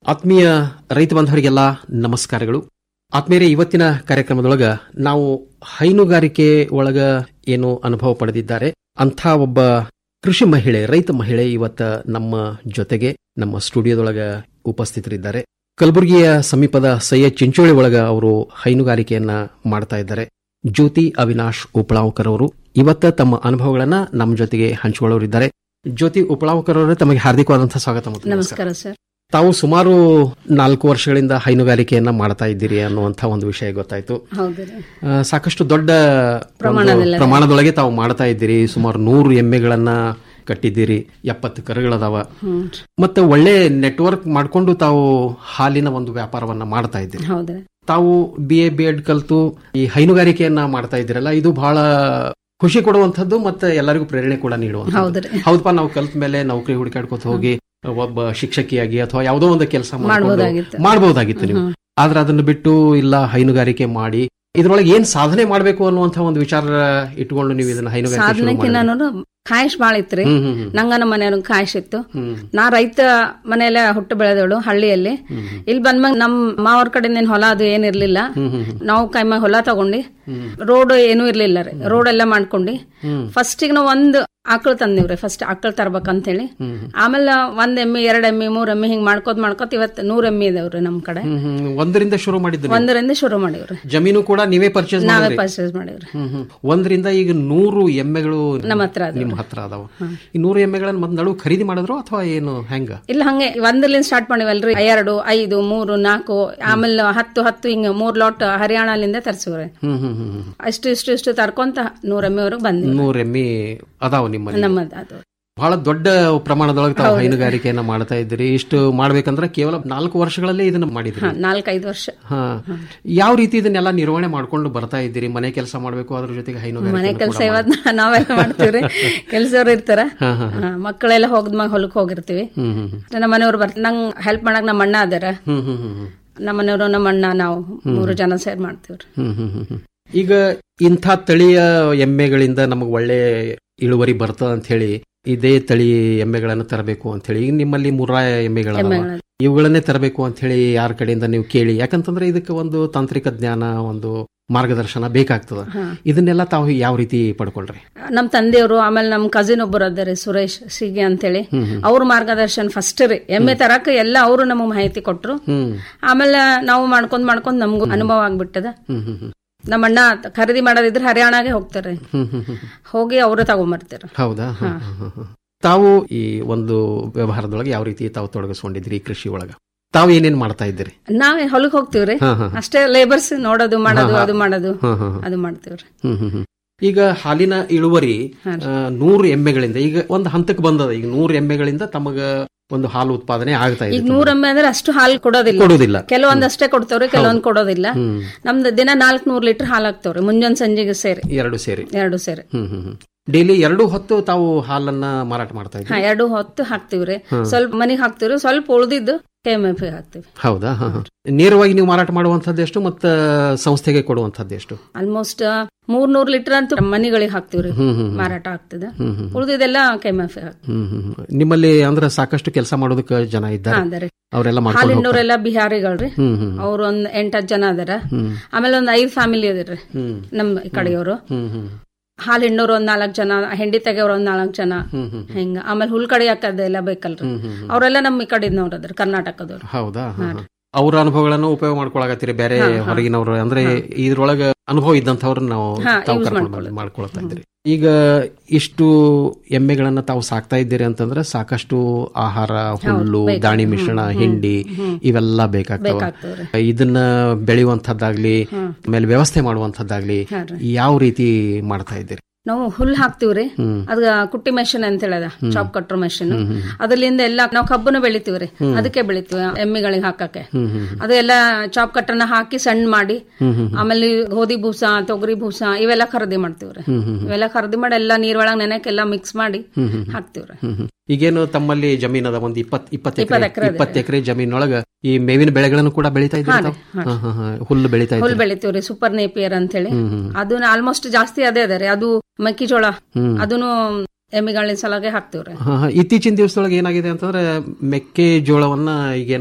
ಆತ್ಮೀಯ ರೈತ ಬಾಂಧವರಿಗೆಲ್ಲ ನಮಸ್ಕಾರಗಳು ಆತ್ಮೀಯರೇ ಇವತ್ತಿನ ಕಾರ್ಯಕ್ರಮದೊಳಗ ನಾವು ಹೈನುಗಾರಿಕೆ ಒಳಗ ಏನು ಅನುಭವ ಪಡೆದಿದ್ದಾರೆ ಅಂಥ ಒಬ್ಬ ಕೃಷಿ ಮಹಿಳೆ ರೈತ ಮಹಿಳೆ ಇವತ್ತ ನಮ್ಮ ಜೊತೆಗೆ ನಮ್ಮ ಸ್ಟುಡಿಯೋದೊಳಗ ಉಪಸ್ಥಿತರಿದ್ದಾರೆ ಕಲಬುರಗಿಯ ಸಮೀಪದ ಸಯ್ಯದ್ ಚಿಂಚೋಳಿ ಒಳಗ ಅವರು ಹೈನುಗಾರಿಕೆಯನ್ನ ಮಾಡ್ತಾ ಇದ್ದಾರೆ ಜ್ಯೋತಿ ಅವಿನಾಶ್ ಉಪಳಾವ್ಕರ್ ಅವರು ಇವತ್ತ ತಮ್ಮ ಅನುಭವಗಳನ್ನ ನಮ್ಮ ಜೊತೆಗೆ ಹಂಚಿಕೊಳ್ಳೋರಿದ್ದಾರೆ ಜ್ಯೋತಿ ಉಪಳಾವ್ಕರ್ ಅವರೇ ತಮಗೆ ಹಾರ್ದಿಕವಾದಂತಹ ಸ್ವಾಗತ ಮತ್ತು
ನಮಸ್ಕಾರ ಸರ್
ತಾವು ಸುಮಾರು ನಾಲ್ಕು ವರ್ಷಗಳಿಂದ ಹೈನುಗಾರಿಕೆಯನ್ನ ಮಾಡ್ತಾ ಇದ್ದೀರಿ ಅನ್ನುವಂಥ ಒಂದು ವಿಷಯ ಗೊತ್ತಾಯ್ತು
ಹೌದು ರೀ.
ಆ, ಸಾಕಷ್ಟು ದೊಡ್ಡ ಒಂದು
ಪ್ರಮಾಣದಲ್ಲಿ.
ಪ್ರಮಾಣದೊಳಗೆ ತಾವು ಮಾಡ್ತಾ ಇದ್ದೀರಿ ಸುಮಾರು ನೂರು ಎಮ್ಮೆಗಳನ್ನ ಕಟ್ಟಿದ್ದೀರಿ ಎಪ್ಪತ್ತು ಕರುಗಳದಾವ
ಹ್ಮ್
ಮತ್ತೆ ಒಳ್ಳೆ ನೆಟ್ವರ್ಕ್ ಮಾಡ್ಕೊಂಡು ತಾವು ಹಾಲಿನ ಒಂದು ವ್ಯಾಪಾರವನ್ನ ಮಾಡ್ತಾ ಇದ್ದೀರಿ
ಹೌದ್ರಿ
ತಾವು ಬಿ ಎ ಬಿ ಎಡ್ ಕಲ್ತು ಈ ಹೈನುಗಾರಿಕೆಯನ್ನ ಮಾಡ್ತಾ ಇದ್ದೀರಲ್ಲ ಇದು ಬಹಳ ಖುಷಿ ಕೊಡುವಂಥದ್ದು ಮತ್ತೆ ಎಲ್ಲರಿಗೂ ಪ್ರೇರಣೆ ಕೂಡ ನೀಡುವಂಥದ್ದು
ಹೌದ್ರಿ.
ಹೌದಪ್ಪ ನಾವು ಕಲ್ತ ಮೇಲೆ ನೌಕರಿ ಹುಡುಕಾಡ್ಕೊತ ಹೋಗಿ ಒಬ್ಬ ಶಿಕ್ಷಕಿಯಾಗಿ ಅಥವಾ ಯಾವುದೋ ಒಂದು ಕೆಲಸ
ಮಾಡ್ಬೋದಾಗಿತ್ತು.
ಮಾಡಬಹುದಾಗಿತ್ತು ನೀವು
ಹ್ಮ್.
ಆದ್ರೆ ಅದನ್ನ ಬಿಟ್ಟು ಇಲ್ಲ ಹೈನುಗಾರಿಕೆ ಮಾಡಿ ಇದ್ರೊಳಗೆ ಏನ್ ಸಾಧನೆ ಮಾಡಬೇಕು ಅನ್ನುವಂಥ ಒಂದು ವಿಚಾರ ಇಟ್ಕೊಂಡು ನೀವು ಇದನ್ನ ಹೈನುಗಾರಿಕೆ ಶುರು
ಸಾಧನೆಕ್ಕೆ
ಮಾಡಿದ್ರಿ.
ನಾನು ಕಾಯಿಶ್ ಬಾಳ ಇತ್ರಿ
ಹ್ಮ್, ಹ್ಮ್, ಹ್ಮ್.
ನಂಗ ನಮ್ಮ ಮನೆಯವ್ರ ಕಾಯಿಶ್ ಇತ್ತು
ಹ್ಮ್.
ನಾ ರೈತ ಮನೆಯಲ್ಲೇ ಹುಟ್ಟು ಬೆಳೆದವಳು ಹಳ್ಳಿಯಲ್ಲಿ ಇಲ್ಲಿ ಬಂದ್ಮ್ಯಾಗ ನಮ್ ಮಾವರ ಕಡೆಯಿಂದ ಏನ್ ಹೊಲ ಅದು ಏನಿರ್ಲಿಲ್ಲ
ಹ್ಮ್, ಹ್ಮ್, ಹ್ಮ್.
ನಾವು ಕೈಮಾಗ ಹೊಲ ತಗೊಂಡಿ
ಹ್ಮ್.
ರೋಡ್ ಏನೂ ಇರ್ಲಿಲ್ಲ ರೀ ರೋಡ್ ಎಲ್ಲ ಮಾಡ್ಕೊಂಡಿ
ಹ್ಮ್.
ಫಸ್ಟ್ ನಾವು ಒಂದ್ ಆಕಳು ತಂದಿವ್ರಿ ಫಸ್ಟ್ ಆಕಳು ತರ್ಬೇಕಂತ ಹೇಳಿ
ಹ್ಮ್.
ಆಮೇಲೆ ಒಂದ್ ಎಮ್ಮಿ ಎರಡ್ ಎಮ್ಮಿ ಮೂರ್ ಎಮ್ಮಿ ಹಿಂಗ್ ಮಾಡ್ಕೋತ ಮಾಡ್ಕೋತ ಇವತ್ ನೂರ್ ಎಮ್ಮಿ ಇದಾವ್ರಿ ನಮ್ ಕಡೆ
ಹ್ಮ್, ಹ್ಮ್. ಒಂದರಿಂದ ಶುರು ಮಾಡಿದ್ದು ನೀವು?
ಒಂದರಿಂದ ಶುರು ಮಾಡಿವ್ರಿ
ಜಮೀನು ಕೂಡ ನೀವೇ ಪರ್ಚೇಸ್
ನಾವೇ
ಮಾಡಿದ್ರಿ
ಪರ್ಚೇಸ್ ಮಾಡಿವ್ರಿ
ಹ್ಮ್, ಹ್ಮ್. ಒಂದರಿಂದ ಈಗ ನೂರು ಎಮ್ಮೆಗಳು
ನಮ್ಮ ಹತ್ರ ಅದಾವ.
ನಿಮ್ಮ ಹತ್ರ ಅದಾವ ಈ ನೂರು ಎಮ್ಮೆಗಳನ್ನ ಮತ್ತೆ ನಡು ಖರೀದಿ ಮಾಡಿದ್ರು ಅಥವಾ ಏನು ಹೆಂಗ
ಇಲ್ಲ ಹಂಗೆ ಒಂದರ್ಲಿಂದ ಸ್ಟಾರ್ಟ್ ಮಾಡಿವಲ್ರಿ ಎರಡು ಐದು ಮೂರು ನಾಲ್ಕು ಆಮೇಲೆ ಹತ್ತು ಹತ್ತು ಹಿಂಗ ಮೂರ್ ಲಾಟ್ ಹರಿಯಾಣಲಿಂದ ತರ್ಸಿವ್ರಿ
ಹ್ಮ್ ಹ್ಮ್ ಹ್ಮ್ ಹ್ಮ್.
ಅಷ್ಟು ಇಷ್ಟು ಇಷ್ಟು ತರ್ಕೊಂತ ನೂರ ಎಮ್ಮೆವರೆಗೆ ಬಂದ್ವಿ
ನೂರು ಎಮ್ಮೆ ಅದಾವ ನಿಮ್ಮಲ್ಲಿ
ನಮ್ಮದು ಅದು
ಬಹಳ ದೊಡ್ಡ ಪ್ರಮಾಣದೊಳಗೆ ತಾವು
ಹೌದು.
ಹೈನುಗಾರಿಕೆಯನ್ನ ಮಾಡ್ತಾ ಇದ್ದೀರಿ ಇಷ್ಟು ಮಾಡ್ಬೇಕಂದ್ರೆ ಕೇವಲ ನಾಲ್ಕು ವರ್ಷಗಳಲ್ಲೇ ಇದನ್ನ ಮಾಡಿದ್ರಿ
ಹಾ ನಾಲ್ಕೈದು ವರ್ಷ
ಹಾ ಯಾವ ರೀತಿ ಇದನ್ನೆಲ್ಲ ನಿರ್ವಹಣೆ ಮಾಡ್ಕೊಂಡು ಬರ್ತಾ ಇದ್ದೀರಿ ಮನೆ ಕೆಲಸ ಮಾಡ್ಬೇಕು ಅದ್ರ ಜೊತೆಗೆ
ಮನೆ
ಹೈನುಗಾರಿಕೆ
ಕೆಲಸ ಇವತ್ ನಾವೆಲ್ಲ ಮಾಡ್ತೀವ್ರಿ ಕೆಲ್ಸವ್ರು ಇರ್ತಾರ
ಹಾ, ಹಾ, ಹಾ.
ಹಾ, ಮಕ್ಕಳೆಲ್ಲ ಹೋಗದ್ಮ್ಯಾಗ ಹೊಲಕ್ ಹೋಗಿರ್ತೀವಿ
ಹ್ಮ್ ಹ್ಮ್ ಹ್ಮ್.
ನಮ್ಮ ಮನೆಯವ್ರು ಬರ್ತ ನಂಗ್ ಹೆಲ್ಪ್ ಮಾಡಕ್ ನಮ್ಮ ಅಣ್ಣ ಅದಾರ
ಹ್ಮ್ ಹ್ಮ್ ಹ್ಮ್ ಹ್ಮ್.
ನಮ್ಮ ಮನೆಯವರು ನಮ್ಮ ಅಣ್ಣ ನಾವು ಮೂರು ಜನ ಸೇರ್ ಮಾಡ್ತೀವ್ರಿ
ಹ್ಮ್ ಹ್ಮ್ ಹ್ಮ್ ಹ್ಮ್. ಈಗ ಇಂಥ ತಳಿಯ ಎಮ್ಮೆಗಳಿಂದ ನಮಗೆ ಒಳ್ಳೆ ಇಳುವರಿ ಬರ್ತದ ಅಂತ ಹೇಳಿ ಇದೇ ತಳಿ ಎಮ್ಮೆಗಳನ್ನು ತರಬೇಕು ಅಂತ ಹೇಳಿ ಈಗ ನಿಮ್ಮಲ್ಲಿ ಮುರ್ರಾಯ ಎಮ್ಮೆಗಳ
ಎಮ್ಮೆಗಳ.
ಇವುಗಳನ್ನೇ ತರಬೇಕು ಅಂತ ಹೇಳಿ ಯಾರ ಕಡೆಯಿಂದ ನೀವು ಕೇಳಿ ಯಾಕಂತಂದ್ರೆ ಇದಕ್ಕೆ ಒಂದು ತಾಂತ್ರಿಕ ಜ್ಞಾನ ಒಂದು ಮಾರ್ಗದರ್ಶನ ಬೇಕಾಗ್ತದ
ಹಾ.
ಇದನ್ನೆಲ್ಲ ತಾವು ಯಾವ ರೀತಿ ಪಡ್ಕೊಂಡ್ರಿ
ನಮ್ ತಂದೆಯವರು ಆಮೇಲೆ ನಮ್ ಕಸಿನ್ ಒಬ್ಬರು ಅದಾರೆ ಸುರೇಶ್ ಸಿಗೆ ಅಂತೇಳಿ
ಹ್ಮ್ ಹ್ಮ್.
ಅವ್ರ ಮಾರ್ಗದರ್ಶನ ಫಸ್ಟ್ ರೀ ಎಮ್ಮೆ ತರಕ ಎಲ್ಲ ಅವರು ನಮಗ್ ಮಾಹಿತಿ ಕೊಟ್ರು
ಹ್ಮ್
ಆಮೇಲೆ ನಾವು ಮಾಡ್ಕೊಂಡ್ ಮಾಡ್ಕೊಂಡ್ ನಮಗೂ ಅನುಭವ ಆಗ್ಬಿಟ್ಟದ
ಹ್ಮ್ ಹ್ಮ್ ಹ್ಮ್
ನಮ್ಮ ಅಣ್ಣ ಖರೀದಿ ಮಾಡೋದಿದ್ರೆ ಹರಿಯಾಣಾಗೆ ಹೋಗ್ತಾರೆ
ಹ್ಮ್ ಹ್ಮ್ ಹ್ಮ್
ಹೋಗಿ ಅವರು ತಗೊಂಬರ್ತಾರೆ
ಹೌದಾ ಹಾ, ಹಾ, ಹಾ, ಹಾ. ತಾವು ಈ ಒಂದು ವ್ಯವಹಾರದೊಳಗೆ ಯಾವ ರೀತಿ ತಾವು ತೊಡಗಿಸ್ಕೊಂಡಿದ್ರಿ ಈ ಕೃಷಿ ಒಳಗ ತಾವು ಏನೇನ್ ಮಾಡ್ತಾ ಇದ್ದೀರಿ
ನಾವೇ ಹೊಲಕ್ ಹೋಗ್ತಿವ್ರಿ
ಹಾ, ಹಾ.
ಅಷ್ಟೇ ಲೇಬರ್ಸ್ ನೋಡೋದು ಮಾಡೋದು
ಹಾ, ಹಾ.
ಅದು ಮಾಡೋದು
ಹಾ, ಹಾ, ಹಾ.
ಅದು ಮಾಡ್ತೀವ್ರಿ
ಹ್ಮ್ ಹ್ಮ್ ಹ್ಮ್. ಈಗ ಹಾಲಿನ ಇಳುವರಿ
ಹಾ.
ಆ, ನೂರು ಎಮ್ಮೆಗಳಿಂದ ಈಗ ಒಂದು ಹಂತಕ್ಕೆ ಬಂದದ ಈಗ ನೂರು ಎಮ್ಮೆಗಳಿಂದ ತಮಗ ಒಂದು ಹಾಲು ಉತ್ಪಾದನೆ ಆಗ್ತಾ
ಈಗ
ಇದೆ
ನೂರ ಎಮ್ಮೆ ಅಂದ್ರೆ ಅಷ್ಟು ಹಾಲು ಕೊಡೋದಿಲ್ಲ
ಕೊಡೋದಿಲ್ಲ.
ಕೆಲವೊಂದಷ್ಟೇ ಕೊಡ್ತೇವ್ರಿ ಕೆಲವೊಂದ್ ಕೊಡೋದಿಲ್ಲ
ಹ್ಮ್.
ನಮ್ದು ದಿನ ನಾಲ್ಕ್ ನೂರ್ ಲೀಟರ್ ಹಾಲು ಹಾಕ್ತೇವ್ರಿ ಮುಂಜಾನೆ ಸಂಜೆಗೆ ಸೇರಿ
ಎರಡು ಸೇರಿ
ಎರಡು ಸೇರಿ
ಹ್ಮ್ ಹ್ಮ್ ಹ್ಮ್ ಡೈಲಿ ಎರಡು ಹೊತ್ತು ತಾವು ಹಾಲನ್ನ ಮಾರಾಟ ಮಾಡ್ತಾ
ಹಾ
ಇದ್ದೀರಿ
ಎರಡು ಹೊತ್ತು ಹಾಕ್ತಿವ್ರಿ
ಹಾ.
ಸ್ವಲ್ಪ ಮನಿಗ್ ಹಾಕ್ತಿವ್ರಿ ಸ್ವಲ್ಪ ಉಳ್ದಿದ್ದು ಕೆ ಎಂ ಎಫ್ ಹಾಕ್ತಿವಿ
ಹೌದಾ ಹಾ, ಹಾ. ನೇರವಾಗಿ ನೀವು ಮಾರಾಟ ಮಾಡುವಂತದ್ದು ಎಷ್ಟು ಮತ್ತ ಸಂಸ್ಥೆಗೆ ಕೊಡುವಂತದ್ದು ಎಷ್ಟು
ಆಲ್ಮೋಸ್ಟ್ ಮೂರ್ ನೂರ್ ಲೀಟರ್ ಅಂತೂ ಮನಿಗಳಿಗೆ ಹಾಕ್ತಿವ್ರಿ
ಹ್ಮ್, ಹ್ಮ್, ಹ್ಮ್.
ಮಾರಾಟ ಆಗ್ತದ
ಹ್ಮ್, ಹ್ಮ್.
ಉಳ್ದಿದ್ದೆಲ್ಲ ಕೆ ಎಂ ಎಫ್
ಹ್ಮ್ ಹ್ಮ್ ಹ್ಮ್. ನಿಮ್ಮಲ್ಲಿ ಅಂದ್ರೆ ಸಾಕಷ್ಟು ಕೆಲಸ ಮಾಡೋದಕ್ಕೆ ಜನ ಇದ್ದಾರೆ
ಅದಾರೆ
ಅವರೆಲ್ಲ ಮಾಡ್ಕೊಂಡು ಹೋಗ್ತಾರೆ.
ಹಾಲಿನವರೆಲ್ಲ ಬಿಹಾರಿಗಳ್ರಿ
ಹ್ಮ್ ಹ್ಮ್
ಅವ್ರ ಒಂದ್ ಎಂಟತ್ತು ಜನ ಅದಾರ
ಹ್ಮ್.
ಆಮೇಲೆ ಒಂದ್ ಐದ್ ಫ್ಯಾಮಿಲಿ ಅದಾರ
ಹ್ಮ್.
ನಮ್ ಈ ಕಡೆಯವರು
ಹ್ಮ್ ಹ್ಮ್
ಹಾಲು ಹಿಂಡೋರು ಒಂದ್ ನಾಲ್ಕ್ ಜನ ಹೆಂಡಿ ತೆಗೆಯವ್ರ ಒಂದ್ ನಾಲ್ಕ್ ಜನ
ಹ್ಮ್ ಹ್ಮ್
ಹಿಂಗ ಆಮೇಲೆ ಹುಲ್ ಕಡೆ ಹಾಕದೆಲ್ಲ ಬೇಕಲ್ರಿ
ಹ್ಮ್ ಹ್ಮ್ ಹ್ಮ್.
ಅವರೆಲ್ಲ ನಮ್ ಈ ಕಡೆ ನೋಡದ್ರ ಕರ್ನಾಟಕದವ್ರು
ಹೌದಾ ಹಾ, ಹಾ. ಅವ್ರ ಅನುಭವಗಳನ್ನು ಉಪಯೋಗ ಮಾಡ್ಕೊಳಕತ್ತೀರಿ ಬೇರೆ
ಹಾ, ಹಾ.
ಹೊರಗಿನವರು ಅಂದ್ರೆ ಇದ್ರೊಳಗ ಅನುಭವ ಇದ್ದಂಥವ್ರನ್ನ ನಾವು
ಹಾ,
ತಾವು
use
ಕರ್ಕೊಂಡು
ಮಾಡ್ಕೊಳ್ಳೋದು.
ಮಾಡ್ಕೊಳ್ತಾ ಇದ್ದೀರಿ ಈಗ ಇಷ್ಟು ಎಮ್ಮೆಗಳನ್ನ ತಾವು ಸಾಕ್ತಾ ಇದ್ದೀರಿ ಅಂತಂದ್ರೆ ಸಾಕಷ್ಟು ಆಹಾರ ಹುಲ್ಲು
ಬೇಕು.
ದಾಣಿ ಮಿಶ್ರಣ
ಹ್ಮ್,
ಹಿಂಡಿ
ಹ್ಮ್.
ಇವೆಲ್ಲ ಬೇಕಾಗ್ತವೆ
ಬೇಕಾಗ್ತವ್ರಿ.
ಇದನ್ನ ಬೆಳೆಯುವಂತದ್ದಾಗ್ಲಿ
ಹ್ಮ್.
ಆಮೇಲೆ ವ್ಯವಸ್ಥೆ ಮಾಡುವಂತದ್ದಾಗ್ಲಿ
ಹಾ ರೀ.
ಯಾವ ರೀತಿ ಮಾಡ್ತಾ ಇದ್ದೀರಿ
ನಾವು ಹುಲ್ ಹಾಕ್ತಿವ್ರಿ
ಹ್ಮ್.
ಅದ ಕುಟ್ಟಿ ಮೆಷಿನ್ ಅಂತ ಹೇಳದ
ಹ್ಮ್.
ಚಾಪ್ ಕಟ್ರೋ ಮೆಷಿನ್
ಹ್ಮ್, ಹ್ಮ್.
ಅದರಿಂದ ಎಲ್ಲ ನಾವು ಕಬ್ಬನ್ನು ಬೆಳಿತೀವ್ರಿ
ಹ್ಮ್.
ಅದಕ್ಕೆ ಬೆಳಿತೀವಿ ಎಮ್ಮಿಗಳಿಗೆ ಹಾಕಕ್ಕೆ
ಹ್ಮ್ ಹ್ಮ್ ಹ್ಮ್.
ಅದು ಎಲ್ಲ ಚಾಪ್ ಕಟ್ಟನ್ನ ಹಾಕಿ ಸಣ್ಣ ಮಾಡಿ
ಹ್ಮ್ ಹ್ಮ್ ಹ್ಮ್.
ಆಮೇಲೆ ಗೋಧಿ ಭೂಸ ತೊಗರಿ ಭೂಸ ಇವೆಲ್ಲ ಖರೀದಿ ಮಾಡ್ತೀವ್ರಿ
ಹ್ಮ್ ಹ್ಮ್ ಹ್ಮ್.
ಇವೆಲ್ಲ ಖರೀದಿ ಮಾಡಿ ಎಲ್ಲ ನೀರೊಳಗೆ ನೆನಕ್ಕೆಲ್ಲ ಮಿಕ್ಸ್ ಮಾಡಿ
ಹ್ಮ್ ಹ್ಮ್ ಹ್ಮ್.
ಹಾಕ್ತಿವ್ರಿ
ಹ್ಮ್ ಹ್ಮ್. ಈಗೇನು ತಮ್ಮಲ್ಲಿ ಜಮೀನ್ ಅದ ಒಂದ್ ಇಪ್ಪತ್ ಇಪ್ಪತ್ತು
ಇಪ್ಪತ್ತು
ಎಕರೆ
ಎಕರೆ ಇದೆ.
ಇಪ್ಪತ್ತು ಎಕರೆ ಜಮೀನೊಳಗ ಈ ಮೇವಿನ ಬೆಳೆಗಳನ್ನು ಕೂಡ ಬೆಳಿತಾ ಇದ್ದೀರಿ
ಹಾ ರೀ,
ತಾವು?
ಹಾ
ಹಾ, ಹಾ, ಹಾ. ಹುಲ್ಲು ಬೆಳಿತಾ
ಹುಲ್
ಇದ್ದೀರಿ
ಬೆಳಿತೀವ್ರಿ ಸೂಪರ್ ನೇಪಿಯರ್ ಅಂತ ಹೇಳಿ
ಹ್ಮ್, ಹ್ಮ್.
ಅದು ಆಲ್ಮೋಸ್ಟ್ ಜಾಸ್ತಿ ಅದೇ ಅದ ರೀ ಅದು ಮೆಕ್ಕಿಜೋಳ
ಹ್ಮ್.
ಅದನ್ನು ಎಮ್ಮಿಗಳಿನ ಸಲಾಗೆ ಹಾಕ್ತಿವ್ರಿ
ಹಾ, ಹಾ. ಇತ್ತೀಚಿನ ದಿವಸದೊಳಗೆ ಏನಾಗಿದೆ ಅಂತಂದ್ರೆ ಮೆಕ್ಕೆಜೋಳವನ್ನ ಈಗೇನು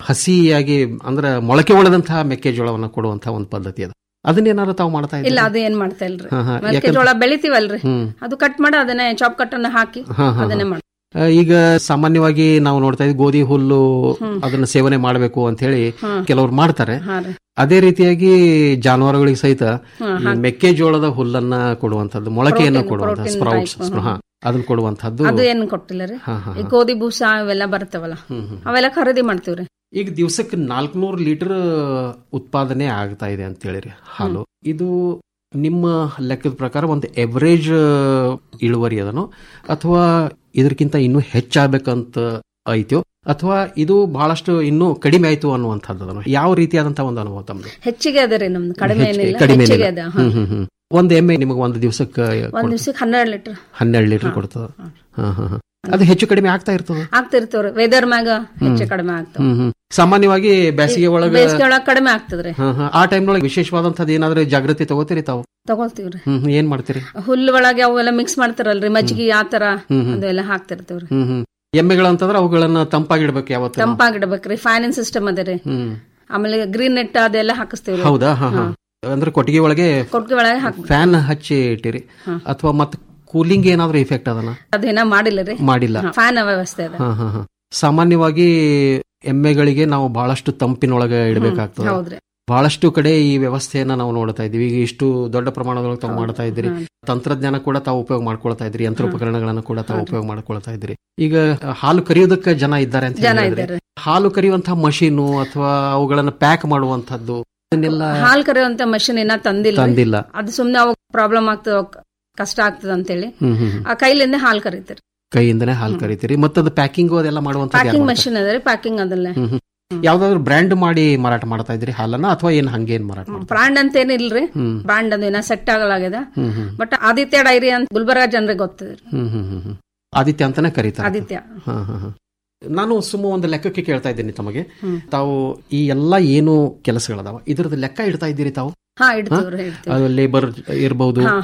ಹಸಿಯಾಗಿ ಅಂದ್ರೆ ಮೊಳಕೆ ಒಳದಂತಹ ಮೆಕ್ಕೆಜೋಳವನ್ನು ಕೊಡುವಂತಹ ಒಂದು ಪದ್ಧತಿ ಅದು ಅದನ್ನೇನಾದ್ರು ತಾವು ಮಾಡ್ತಾ
ಇಲ್ಲ
ಇದ್ದೀರಾ
ಅದು ಏನ್ ಮಾಡ್ತಾ ಇಲ್ರಿ
ಹಾ, ಹಾ.
ಮೆಕ್ಕೆಜೋಳ ಬೆಳಿತೀವಲ್ರಿ
ಹ್ಮ್.
ಅದು ಕಟ್ ಮಾಡಿ ಅದನ್ನೇ ಚಾಪ್ ಕಟ್ ಅನ್ನ ಹಾಕಿ
ಹಾ, ಹಾ,
ಅದನ್ನೇ
ಹಾ.
ಮಾಡಿ
ಆ, ಈಗ ಸಾಮಾನ್ಯವಾಗಿ ನಾವು ನೋಡ್ತಾ ಇದ್ವಿ ಗೋಧಿ ಹುಲ್ಲು
ಹ್ಮ್.
ಅದನ್ನ ಸೇವನೆ ಮಾಡಬೇಕು ಅಂತ ಹೇಳಿ
ಹ್ಮ್.
ಕೆಲವರು ಮಾಡ್ತಾರೆ
ಹಾ ರೀ.
ಅದೇ ರೀತಿಯಾಗಿ ಜಾನುವಾರುಗಳಿಗೆ ಸಹಿತ
ಹ್ಮ್,
ಈ
ಹಾಗೆ.
ಮೆಕ್ಕೆಜೋಳದ ಹುಲ್ಲನ್ನ ಕೊಡುವಂತದ್ದು ಮೊಳಕೆಯನ್ನು
Protein-
ಕೊಡುವಂತಹ
protein
ಸ್ಪ್ರೌಟ್ಸ್
type, ಹ್ಮ್.
ಅದನ್ನ ಕೊಡುವಂತದ್ದು
ಅದು ಏನ್ ಕೊಟ್ಟಿಲ್ಲ ರೀ
ಹಾ, ಹಾ,
ಈ
ಹಾ.
ಗೋಧಿ ಬೂಸ ಅವೆಲ್ಲ ಬರ್ತಾವಲ್ಲ
ಹ್ಮ್, ಹ್ಮ್.
ಅವೆಲ್ಲ ಖರೀದಿ ಮಾಡ್ತೀವ್ರಿ
ಈಗ ದಿವಸಕ್ಕೆ ನಾಲ್ಕನೂರು ಲೀಟರ್ ಉತ್ಪಾದನೆ ಆಗ್ತಾ ಇದೆ ಅಂತ ಹೇಳಿರಿ ಹಾಲು ಇದು ನಿಮ್ಮ ಲೆಕ್ಕದ ಪ್ರಕಾರ ಒಂದು ಎವರೇಜ್ ಇಳುವರಿ ಅದನೋ ಅಥವಾ ಇದಕ್ಕಿಂತ ಇನ್ನೂ ಹೆಚ್ಚಾಗಬೇಕಂತ ಐತೋ ಅಥವಾ ಇದು ಬಹಳಷ್ಟು ಇನ್ನೂ ಕಡಿಮೆ ಆಯ್ತು ಅನ್ನುವಂಥದ್ದು ಅದನ್ನು ಯಾವ ರೀತಿಯಾದಂತಹ ಒಂದು ಅನುಭವ ತಮ್ಮದು
ಹೆಚ್ಚಿಗೆ ಅದ ರೀ ನಮ್ದು ಕಡಿಮೆ
ಹೆಚ್ಚಿಗೆ-
ಏನಿಲ್ಲ
ಕಡಿಮೆ
ಹೆಚ್ಚಿಗೆ
ಏನಿಲ್ಲ.
ಅದ ಹಾ.
ಹ್ಮ್, ಹ್ಮ್, ಹ್ಮ್. ಒಂದ್ ಎಮ್ಮೆ ನಿಮಗೆ ಒಂದು ದಿವಸಕ್ಕೆ
ಒಂದ್ ದಿವ್ಸಕ್ಕೆ ಹನ್ನೆರಡು ಲೀಟರ್
ಹನ್ನೆರಡು ಲೀಟರ್ ಕೊಡ್ತದ ಹಾ, ಹಾ, ಹಾ. ಅದು ಹೆಚ್ಚು ಕಡಿಮೆ ಆಗ್ತಾ ಇರ್ತದ
ಆಗ್ತಿರ್ತವ್ರಿ ವೆದರ್ ಮ್ಯಾಗ ಹೆಚ್ಚು ಕಡಿಮೆ ಆಗ್ತಾವ
ಹ್ಮ್ ಹ್ಮ್ ಸಾಮಾನ್ಯವಾಗಿ ಬೇಸಿಗೆ ಒಳಗ
ಬೇಸಿಗೆ ಒಳಗ ಕಡಿಮೆ ಆಗ್ತದ್ರಿ
ಹಾ, ಹಾ. ಆ ಟೈಮ್ನೊಳಗೆ ವಿಶೇಷವಾದಂತದ್ದು ಏನಾದ್ರೂ ಜಾಗೃತಿ ತಗೋತೀರಿ ತಾವು
ತಗೊಳ್ತೀವ್ರಿ
ಹ್ಮ್ ಹ್ಮ್. ಏನ್ ಮಾಡ್ತೀರಿ
ಹುಲ್ಲು ಒಳಗೆ ಅವೆಲ್ಲ ಮಿಕ್ಸ್ ಮಾಡ್ತಾರಲ್ರಿ ಮಜ್ಜಿಗೆ ಆ ತರ
ಹ್ಮ್, ಹ್ಮ್.
ಅದೆಲ್ಲ ಹಾಕ್ತಿರ್ತೇವ್ರಿ
ಹ್ಮ್ ಹ್ಮ್ ಎಮ್ಮೆಗಳಂತಂದ್ರೆ ಅವುಗಳನ್ನ ತಂಪಾಗಿಡ್ಬೇಕು ಯಾವತ್ತು ನಾವು.
ತಂಪಾಗಿಡ್ಬೇಕ್ರಿ ಫ್ಯಾನಿನ್ ಸಿಸ್ಟಮ್ ಅದ ರೀ
ಹ್ಮ್
ಆಮೇಲೆ ಗ್ರೀನ್ ನೆಟ್ ಅದೆಲ್ಲ ಹಾಕಿಸ್ತೇವ್ರಿ
ಹೌದಾ ಹಾ ಹಾ ಅಂದ್ರೆ ಕೊಟ್ಟಿಗೆ ಒಳಗೆ
ಕೊಟ್ಟಿಗೆ ಒಳಗೆ ಹಾಕ್
ಫ್ಯಾನ್ ಹಚ್ಚಿ ಇಟ್ಟಿರಿ
ಹಾ.
ಅಥವಾ ಮತ್ತೆ ಕೂಲಿಂಗ್ ಏನಾದ್ರೂ ಇಫೆಕ್ಟ್ ಅದನ್ನ
ಅದೇನ ಮಾಡಿಲ್ಲ ರೀ
ಮಾಡಿಲ್ಲ
ಫ್ಯಾನ್ ವ್ಯವಸ್ಥೆ ಅದ
ಹಾ ಹಾ ಹಾ ಸಾಮಾನ್ಯವಾಗಿ ಎಮ್ಮೆಗಳಿಗೆ ನಾವು ಬಹಳಷ್ಟು ತಂಪಿನೊಳಗೆ ಇಡಬೇಕಾಗ್ತದೆ
ಹೌದ್ರಿ
ಬಹಳಷ್ಟು ಕಡೆ ಈ ವ್ಯವಸ್ಥೆಯನ್ನ ನಾವು ನೋಡ್ತಾ ಇದೀವಿ ಈಗ ಇಷ್ಟು ದೊಡ್ಡ ಪ್ರಮಾಣದೊಳಗೆ ತಾವು ಮಾಡ್ತಾ ಇದ್ದೀರಿ
ಹಾ.
ತಂತ್ರಜ್ಞಾನ ಕೂಡ ತಾವು ಉಪಯೋಗ ಮಾಡ್ಕೊಳ್ತಾ ಇದ್ರಿ ಯಂತ್ರೋಪಕರಣಗಳನ್ನು ಕೂಡ ತಾವು ಉಪಯೋಗ ಮಾಡ್ಕೊಳ್ತಾ ಇದ್ರಿ ಈಗ ಹಾಲು ಕರಿಯೋದಕ್ಕೆ ಜನ ಇದ್ದಾರೆ ಅಂತ
ಜನ
ಹೇಳಿದ್ರಿ.
ಇದ್ದಾರೆ.
ಹಾಲು ಕರಿಯುವಂತಹ ಮಷೀನು ಅಥವಾ ಅವುಗಳನ್ನ ಪ್ಯಾಕ್ ಮಾಡುವಂತದ್ದು ಅದನ್ನೆಲ್ಲ
ಹಾಲ್ ಕರೆಯುವಂತ ಮಷಿನ್ ಏನ ತಂದಿಲ್ಲ
ತಂದಿಲ್ಲ.
ಅದು ಸುಮ್ನೆ ಅವಾಗ ಪ್ರಾಬ್ಲಮ್ ಆಗ್ತದ ಕಷ್ಟ ಆಗ್ತದ ಅಂತೇಳಿ
ಹ್ಮ್ ಹ್ಮ್ ಹ್ಮ್.
ಆ ಕೈಲಿಂದ ಹಾಲ್ ಕರೀತಾರೆ
ಕೈಯಿಂದನೇ ಹಾಲು ಕರಿತೀರಿ ಮತ್ತದು ಪ್ಯಾಕಿಂಗ್ ಅದೆಲ್ಲ ಮಾಡುವಂತದ್ದು ಯಾರು
ಪ್ಯಾಕಿಂಗ್
ಮಾಡ್ತಾರೆ?
ಮಷಿನ್ ಅದ ರೀ ಪ್ಯಾಕಿಂಗ್ ಅದಲ್ಲ
ಹ್ಮ್ ಹ್ಮ್. ಯಾವ್ದಾದ್ರು ಬ್ರ್ಯಾಂಡ್ ಮಾಡಿ ಮಾರಾಟ ಮಾಡ್ತಾ ಇದ್ರಿ ಹಾಲನ್ನ ಅಥವಾ ಏನ್ ಹಂಗೇನ್ ಮಾರಾಟ ಮಾಡ್ತಾ
ಬ್ರಾಂಡ್ ಅಂತ ಏನಿಲ್ರಿ
ಹ್ಮ್.
ಬ್ರಾಂಡ್ ಅದು ಏನ ಸೆಟ್ ಆಗಲಾಗ್ಯದ
ಹ್ಮ್ ಹ್ಮ್
ಬಟ್ ಆದಿತ್ಯ ಡೈರಿ ಅಂತ ಗುಲ್ಬರ್ಗ ಜನರಿಗೆ ಗೊತ್ತದ
ಹ್ಮ್ ಹ್ಮ್ ಹ್ಮ್ ಹ್ಮ್. ಆದಿತ್ಯ ಅಂತಾನೆ ಕರೀತಾರೆ
ಆದಿತ್ಯ
ಹಾ, ಹಾ, ಹಾ. ನಾನು ಸುಮ್ಮ ಒಂದು ಲೆಕ್ಕಕ್ಕೆ ಕೇಳ್ತಾ ಇದ್ದೀನಿ ತಮಗೆ
ಹ್ಮ್.
ತಾವು ಈ ಎಲ್ಲಾ ಏನು ಕೆಲಸಗಳದಾವ ಇದ್ರದ್ದು ಲೆಕ್ಕ ಇಡ್ತಾ ಇದ್ದೀರಿ ತಾವು
ಹಾ ಇಡ್ತೀವ್ರಿ ಇಡ್ತೀವಿ
ಅದು ಲೇಬರ್ ಇರಬಹುದು
ಹಾ.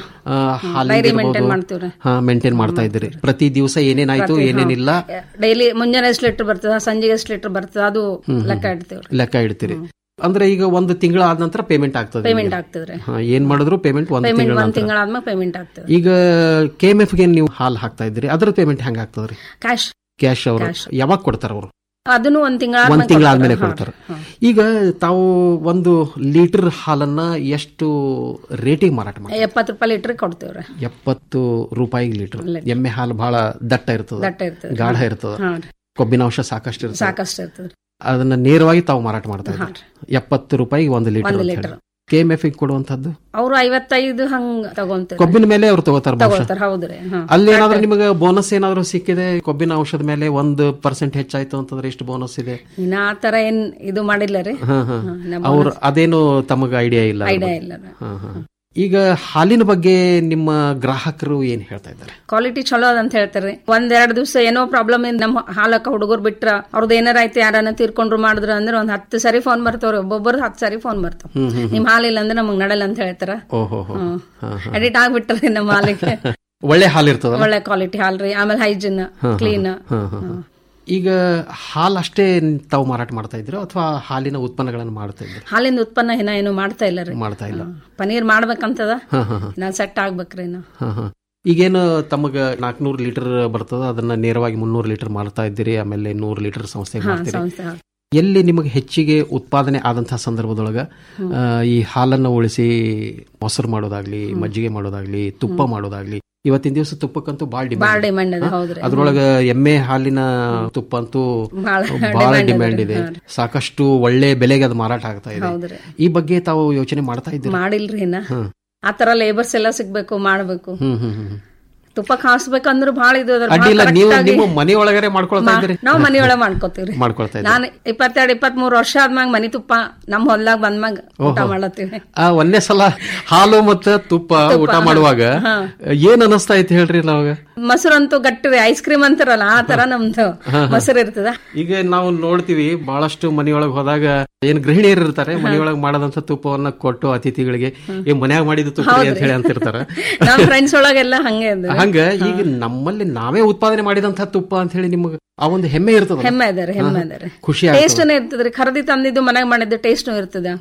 ಡೈರಿ ಮೇಂಟೈನ್ ಮಾಡ್ತೀವ್ರಿ
ಹಾ ಮೇಂಟೈನ್ ಮಾಡ್ತಾ ಇದ್ದೀರಿ ಪ್ರತಿ ದಿವಸ ಏನೇನಾಯ್ತು
ಪ್ರತಿ- ಹಾ.
ಏನೇನಿಲ್ಲ
ಡೈಲಿ ಮುಂಜಾನೆ ಎಷ್ಟು ಲೀಟರ್ ಬರ್ತದ ಸಂಜೆಗೆ ಎಷ್ಟು ಲೀಟರ್ ಬರ್ತದ ಅದು
ಹ್ಮ್, ಹ್ಮ್.
ಲೆಕ್ಕ ಇಡ್ತೀವ್ರಿ
ಲೆಕ್ಕ ಇಡ್ತೀರಿ ಅಂದ್ರೆ ಈಗ ಒಂದು ತಿಂಗಳ ಆದ ನಂತರ ಪೇಮೆಂಟ್ ಆಗ್ತದೆ
ಪೇಮೆಂಟ್
ನಿಮ್ಗೆ.
ಆಗ್ತದ್ರಿ
ಹಾ, ಏನ್ ಮಾಡಿದ್ರು ಪೇಮೆಂಟ್ ಒಂದು
ಪೇಮೆಂಟ್
ತಿಂಗಳ
ಒಂದ್
ನಂತರ
ತಿಂಗಳಾದ್ಮೇಲೆ ಪೇಮೆಂಟ್ ಆಗ್ತದೆ
ಈಗ ಕೆ ಎಂ ಎಫ್ ಗೆ ನೀವು ಹಾಲು ಹಾಕ್ತಾ ಇದ್ದೀರಿ ಅದ್ರ ಪೇಮೆಂಟ್ ಹೆಂಗ್ ಆಗ್ತದ್ರಿ
ಕ್ಯಾಶ್
ಕ್ಯಾಶ್ ಅವರು
Cash.
ಯಾವಾಗ ಕೊಡ್ತಾರ ಅವರು
ಅದನ್ನು ಒಂದ್ ತಿಂಗಳ
ಒಂದ್ ತಿಂಗಳ ಆದ್ಮೇಲೆ ಕೊಡ್ತಾರೆ ಈಗ ತಾವು ಒಂದು ಲೀಟರ್ ಹಾಲನ್ನ ಎಷ್ಟು ರೇಟಿಗೆ ಮಾರಾಟ ಮಾಡ್ತಾರೆ
ಎಪ್ಪತ್ತು ರೂಪಾಯಿ ಲೀಟರ್ ಕೊಡ್ತೇವ್ರಿ
ಎಪ್ಪತ್ತು ರೂಪಾಯಿ ಲೀಟರ್ ಎಮ್ಮೆ ಹಾಲು ಬಹಳ ದಟ್ಟ ಇರ್ತದ
ದಟ್ಟ ಇರ್ತದೆ.
ಗಾಢ ಇರ್ತದ
ಹಾ ರೀ.
ಕೊಬ್ಬಿನಾಂಶ ಸಾಕಷ್ಟು ಇರ್ತದೆ
ಸಾಕಷ್ಟು ಇರ್ತದೆ
ಅದನ್ನ ನೇರವಾಗಿ ತಾವು ಮಾರಾಟ ಮಾಡ್ತಾ
ಹಾ
ಇದ್ದಾರೆ ಎಪ್ಪತ್ತು ರೂಪಾಯಿ ಒಂದು ಲೀಟರ್
ಒಂದು
ಅಂತ
ಲೀಟರ್.
ಹೇಳಿ. ಕೆ ಎಂ ಎಫ್ ಕೊಡುವಂತದ್ದು
ಅವ್ರು ಐವತ್ತೈದು ಹಂಗ್ ತಗೊಂತಾರೆ
ಕೊಬ್ಬಿನ ಮೇಲೆ ಅವ್ರು ತಗೋತಾರ
ತಗೋತಾರ ಹೌದ್ರಿ ಹಾ.
ಅಲ್ಲಿ ಏನಾದ್ರೂ ನಿಮಗೆ ಬೋನಸ್ ಏನಾದ್ರೂ ಸಿಕ್ಕಿದೆ ಕೊಬ್ಬಿನ ಔಷಧ ಮೇಲೆ ಒಂದು ಪರ್ಸೆಂಟ್ ಹೆಚ್ಚಾಯ್ತು ಅಂತಂದ್ರೆ ಎಷ್ಟು ಬೋನಸ್ ಇದೆ
ಇನ್ನ ಆ ತರ ಏನ್ ಇದು ಮಾಡಿಲ್ಲ ರೀ
ಹಾ, ಹಾ.
ಹಾ, ನಮ್ಮ
ಅವ್ರು ಅದೇನು ತಮಗ ಐಡಿಯಾ ಇಲ್ಲ ಅದ್ರ
ಐಡಿಯಾ
ಬಗ್ಗೆ?
ಇಲ್ಲ ರೀ.
ಹಾ, ಹಾ. ಈಗ ಹಾಲಿನ ಬಗ್ಗೆ ನಿಮ್ಮ ಗ್ರಾಹಕರು ಏನ್ ಹೇಳ್ತಾ ಇದ್ದಾರೆ
ಕ್ವಾಲಿಟಿ ಚಲೋ ಅದ ಅಂತ ಹೇಳ್ತಾರೆ ಒಂದೆರಡು ದಿವಸ ಏನೋ ಪ್ರಾಬ್ಲಮ್ ಇಂದ ನಮ್ಮ ಹಾಲಕ್ಕ ಹುಡುಗರು ಬಿಟ್ರ ಅವ್ರದ್ದು ಏನಾರ ಆಯ್ತು ಯಾರನ್ನ ತೀರ್ಕೊಂಡ್ರು ಮಾಡಿದ್ರ ಅಂದ್ರೆ ಒಂದ್ ಹತ್ತು ಸರಿ ಫೋನ್ ಬರ್ತಾವ್ರಿ ಒಬ್ಬೊಬ್ಬರು ಹತ್ತು ಸರಿ ಫೋನ್ ಬರ್ತಾವ
ಹ್ಮ್, ಹ್ಮ್, ಹ್ಮ್.
ನಿಮ್ ಹಾಲಿಲ್ಲ ಅಂದ್ರೆ ನಮಗ್ ನಡಲ್ಲ ಅಂತ ಹೇಳ್ತಾರ
ಓಹೋ ಹೋ. ಹಾ, ಹಾ.
ಎಡಿಟ್ ಆಗ್ಬಿಟ್ರಿ ನಮ್ಮ ಹಾಲಿಗೆ
ಒಳ್ಳೆ ಹಾಲು ಇರ್ತದಲ್ಲ
ಒಳ್ಳೆ ಕ್ವಾಲಿಟಿ ಹಾಲ್ ರೀ ಆಮೇಲೆ ಹೈಜಿನ್
ಹಾ, ಹಾ,
ಕ್ಲೀನ್
ಹಾ, ಹಾ, ಹಾ. ಈಗ ಹಾಲು ಅಷ್ಟೇ ತಾವು ಮಾರಾಟ ಮಾಡ್ತಾ ಇದ್ರು ಅಥವಾ ಹಾಲಿನ ಉತ್ಪನ್ನಗಳನ್ನು ಮಾಡ್ತಾ ಇದ್ರು
ಹಾಲಿಂದ ಉತ್ಪನ್ನ ಏನ ಏನು ಮಾಡ್ತಾ ಇಲ್ಲ ರೀ
ಮಾಡ್ತಾ ಇಲ್ಲ
ಪನೀರ್ ಮಾಡ್ಬೇಕಂತದ
ಹಾ, ಹಾ, ಹಾ.
ನಾ ಸೆಟ್ ಆಗ್ಬೇಕ್ರಿ ಇನ್ನ
ಹಾ, ಹಾ. ಈಗೇನು ತಮಗ ನಾಲ್ಕನೂರು ಲೀಟರ್ ಬರ್ತದ ಅದನ್ನ ನೇರವಾಗಿ ಮುನ್ನೂರು ಲೀಟರ್ ಮಾರ್ತಾ ಇದ್ದೀರಿ ಆಮೇಲೆ ನೂರು ಲೀಟರ್ ಸಂಸ್ಥೆಗೆ
ಹಾ
ಮಾಡ್ತೀರಿ
ಸಂಸ್ಥೆ ಹಾ.
ಎಲ್ಲಿ ನಿಮಗೆ ಹೆಚ್ಚಿಗೆ ಉತ್ಪಾದನೆ ಆದಂತಹ ಸಂದರ್ಭದೊಳಗ
ಹ್ಮ್.
ಆ, ಈ ಹಾಲನ್ನ ಉಳಿಸಿ ಮೊಸರು ಮಾಡೋದಾಗ್ಲಿ ಮಜ್ಜಿಗೆ ಮಾಡೋದಾಗ್ಲಿ ತುಪ್ಪ ಮಾಡೋದಾಗ್ಲಿ ಇವತ್ತಿನ ದಿವಸ ತುಪ್ಪಕ್ಕಂತೂ ಬಾಳ
ಬಾಳ
ಡಿಮ್ಯಾಂಡ್
ಡಿಮ್ಯಾಂಡ್ ಅದ ಹೌದ್ರಿ
ಅದ್ರೊಳಗ ಎಮ್ಮೆ ಹಾಲಿನ ತುಪ್ಪ ಅಂತೂ
ಬಾಳ
ಬಹಳ
demand
ಡಿಮ್ಯಾಂಡ್
ಅದ
ಇದೆ
ರೀ.
ಸಾಕಷ್ಟು ಒಳ್ಳೆ ಬೆಲೆಗೆ ಅದು ಮಾರಾಟ ಆಗ್ತಾ ಇದೆ
ಹೌದ್ರಿ.
ಈ ಬಗ್ಗೆ ತಾವು ಯೋಚನೆ ಮಾಡ್ತಾ ಇದ್ದೀರಿ
ಮಾಡಿಲ್ರಿ ಇನ್ನ
ಹ್ಮ್.
ಆ ತರ ಲೇಬರ್ಸ್ ಎಲ್ಲ ಸಿಗ್ಬೇಕು ಮಾಡ್ಬೇಕು
ಹ್ಮ್ ಹ್ಮ್ ಹ್ಮ್
ತುಪ್ಪ ಕಾಸ್ಬೇಕಂದ್ರ ಭಾಳ ಇದು ಅದ್ರ
ಅಡ್ಡಿ ಇಲ್ಲ ನೀವು ನಿಮ್ಮ ಮನೆಯೊಳಗರೆ ಮಾಡ್ಕೊಳ್ತಾ ಇದ್ದೀರಿ
ನಾವ್ ಮನಿಯೊಳಗ ಮಾಡ್ಕೋತೀವ್ರಿ
ಮಾಡ್ಕೊಳ್ತಾ ಇದ್ದೀರಿ
ನಾನ್ ಇಪ್ಪತ್ತೆರಡು ಇಪ್ಪತ್ತ್ ಮೂರು ವರ್ಷ ಆದ್ಮ್ಯಾಗ ಮನಿ ತುಪ್ಪ ನಮ್ ಹೊಲ್ದಾಗ ಬಂದ್ಮ್ಯಾಗ ಊಟ
ಓಹೋ.
ಮಾಡತ್ತೀವಿ
ಆ ಒಂದೇ ಸಲ ಹಾಲು ಮತ್ತೆ ತುಪ್ಪ
ತುಪ್ಪ,
ಊಟ
ಹಾ.
ಮಾಡುವಾಗ
ಹಾ.
ಏನ್ ಅನಸ್ತಾ ಇತ್ತು ಹೇಳ್ರಿ ಅವಾಗ
ಮೊಸರಂತೂ ಗಟ್ಟಿರಿ ಐಸ್ ಕ್ರೀಮ್ ಅಂತಾರಲ್ಲ ಆ ತರ ನಮ್ದು
ಹಾ.
ಮೊಸರು ಇರ್ತದ
ಈಗ ನಾವು ನೋಡ್ತೀವಿ ಬಹಳಷ್ಟು ಮನೆಯೊಳಗೆ ಹೋದಾಗ ಏನ್ ಗೃಹಿಣಿಯರು ಇರ್ತಾರೆ ಮನೆಯೊಳಗೆ ಮಾಡದಂತ ತುಪ್ಪವನ್ನ ಕೊಟ್ಟು ಅತಿಥಿಗಳಿಗೆ ಏ ಮನ್ಯಾಗ ಮಾಡಿದ ತುಪ್ಪ ರೀ ಅಂತ ಹೇಳಿ ಅಂತಿರ್ತಾರೆ
ನಮ್ ಫ್ರೆಂಡ್ಸ್ ಒಳಗೆಲ್ಲ ಹಂಗೆ ಅಂದ್ರು
ಹಂಗ ಈಗ ನಮ್ಮಲ್ಲಿ ನಾವೇ ಉತ್ಪಾದನೆ ಮಾಡಿದಂತ ತುಪ್ಪ ಅಂತ ಹೇಳಿ ನಿಮ್ಗೆ ಆ ಒಂದು ಹೆಮ್ಮೆ ಇರ್ತದ
ಹೆಮ್ಮೆ ಅದಾರೆ ಹೆಮ್ಮೆ ಅದಾರೆ
ಖುಷಿ ಆಗ್ತದೆ.
ಟೇಸ್ಟ್ನೇ ಇರ್ತದ್ರಿ ಖರೀದಿ ತಂದಿದ್ದು ಮನೆಗೆ ಮಾಡಿದ್ದು ಟೇಸ್ಟ್ ಇರ್ತದ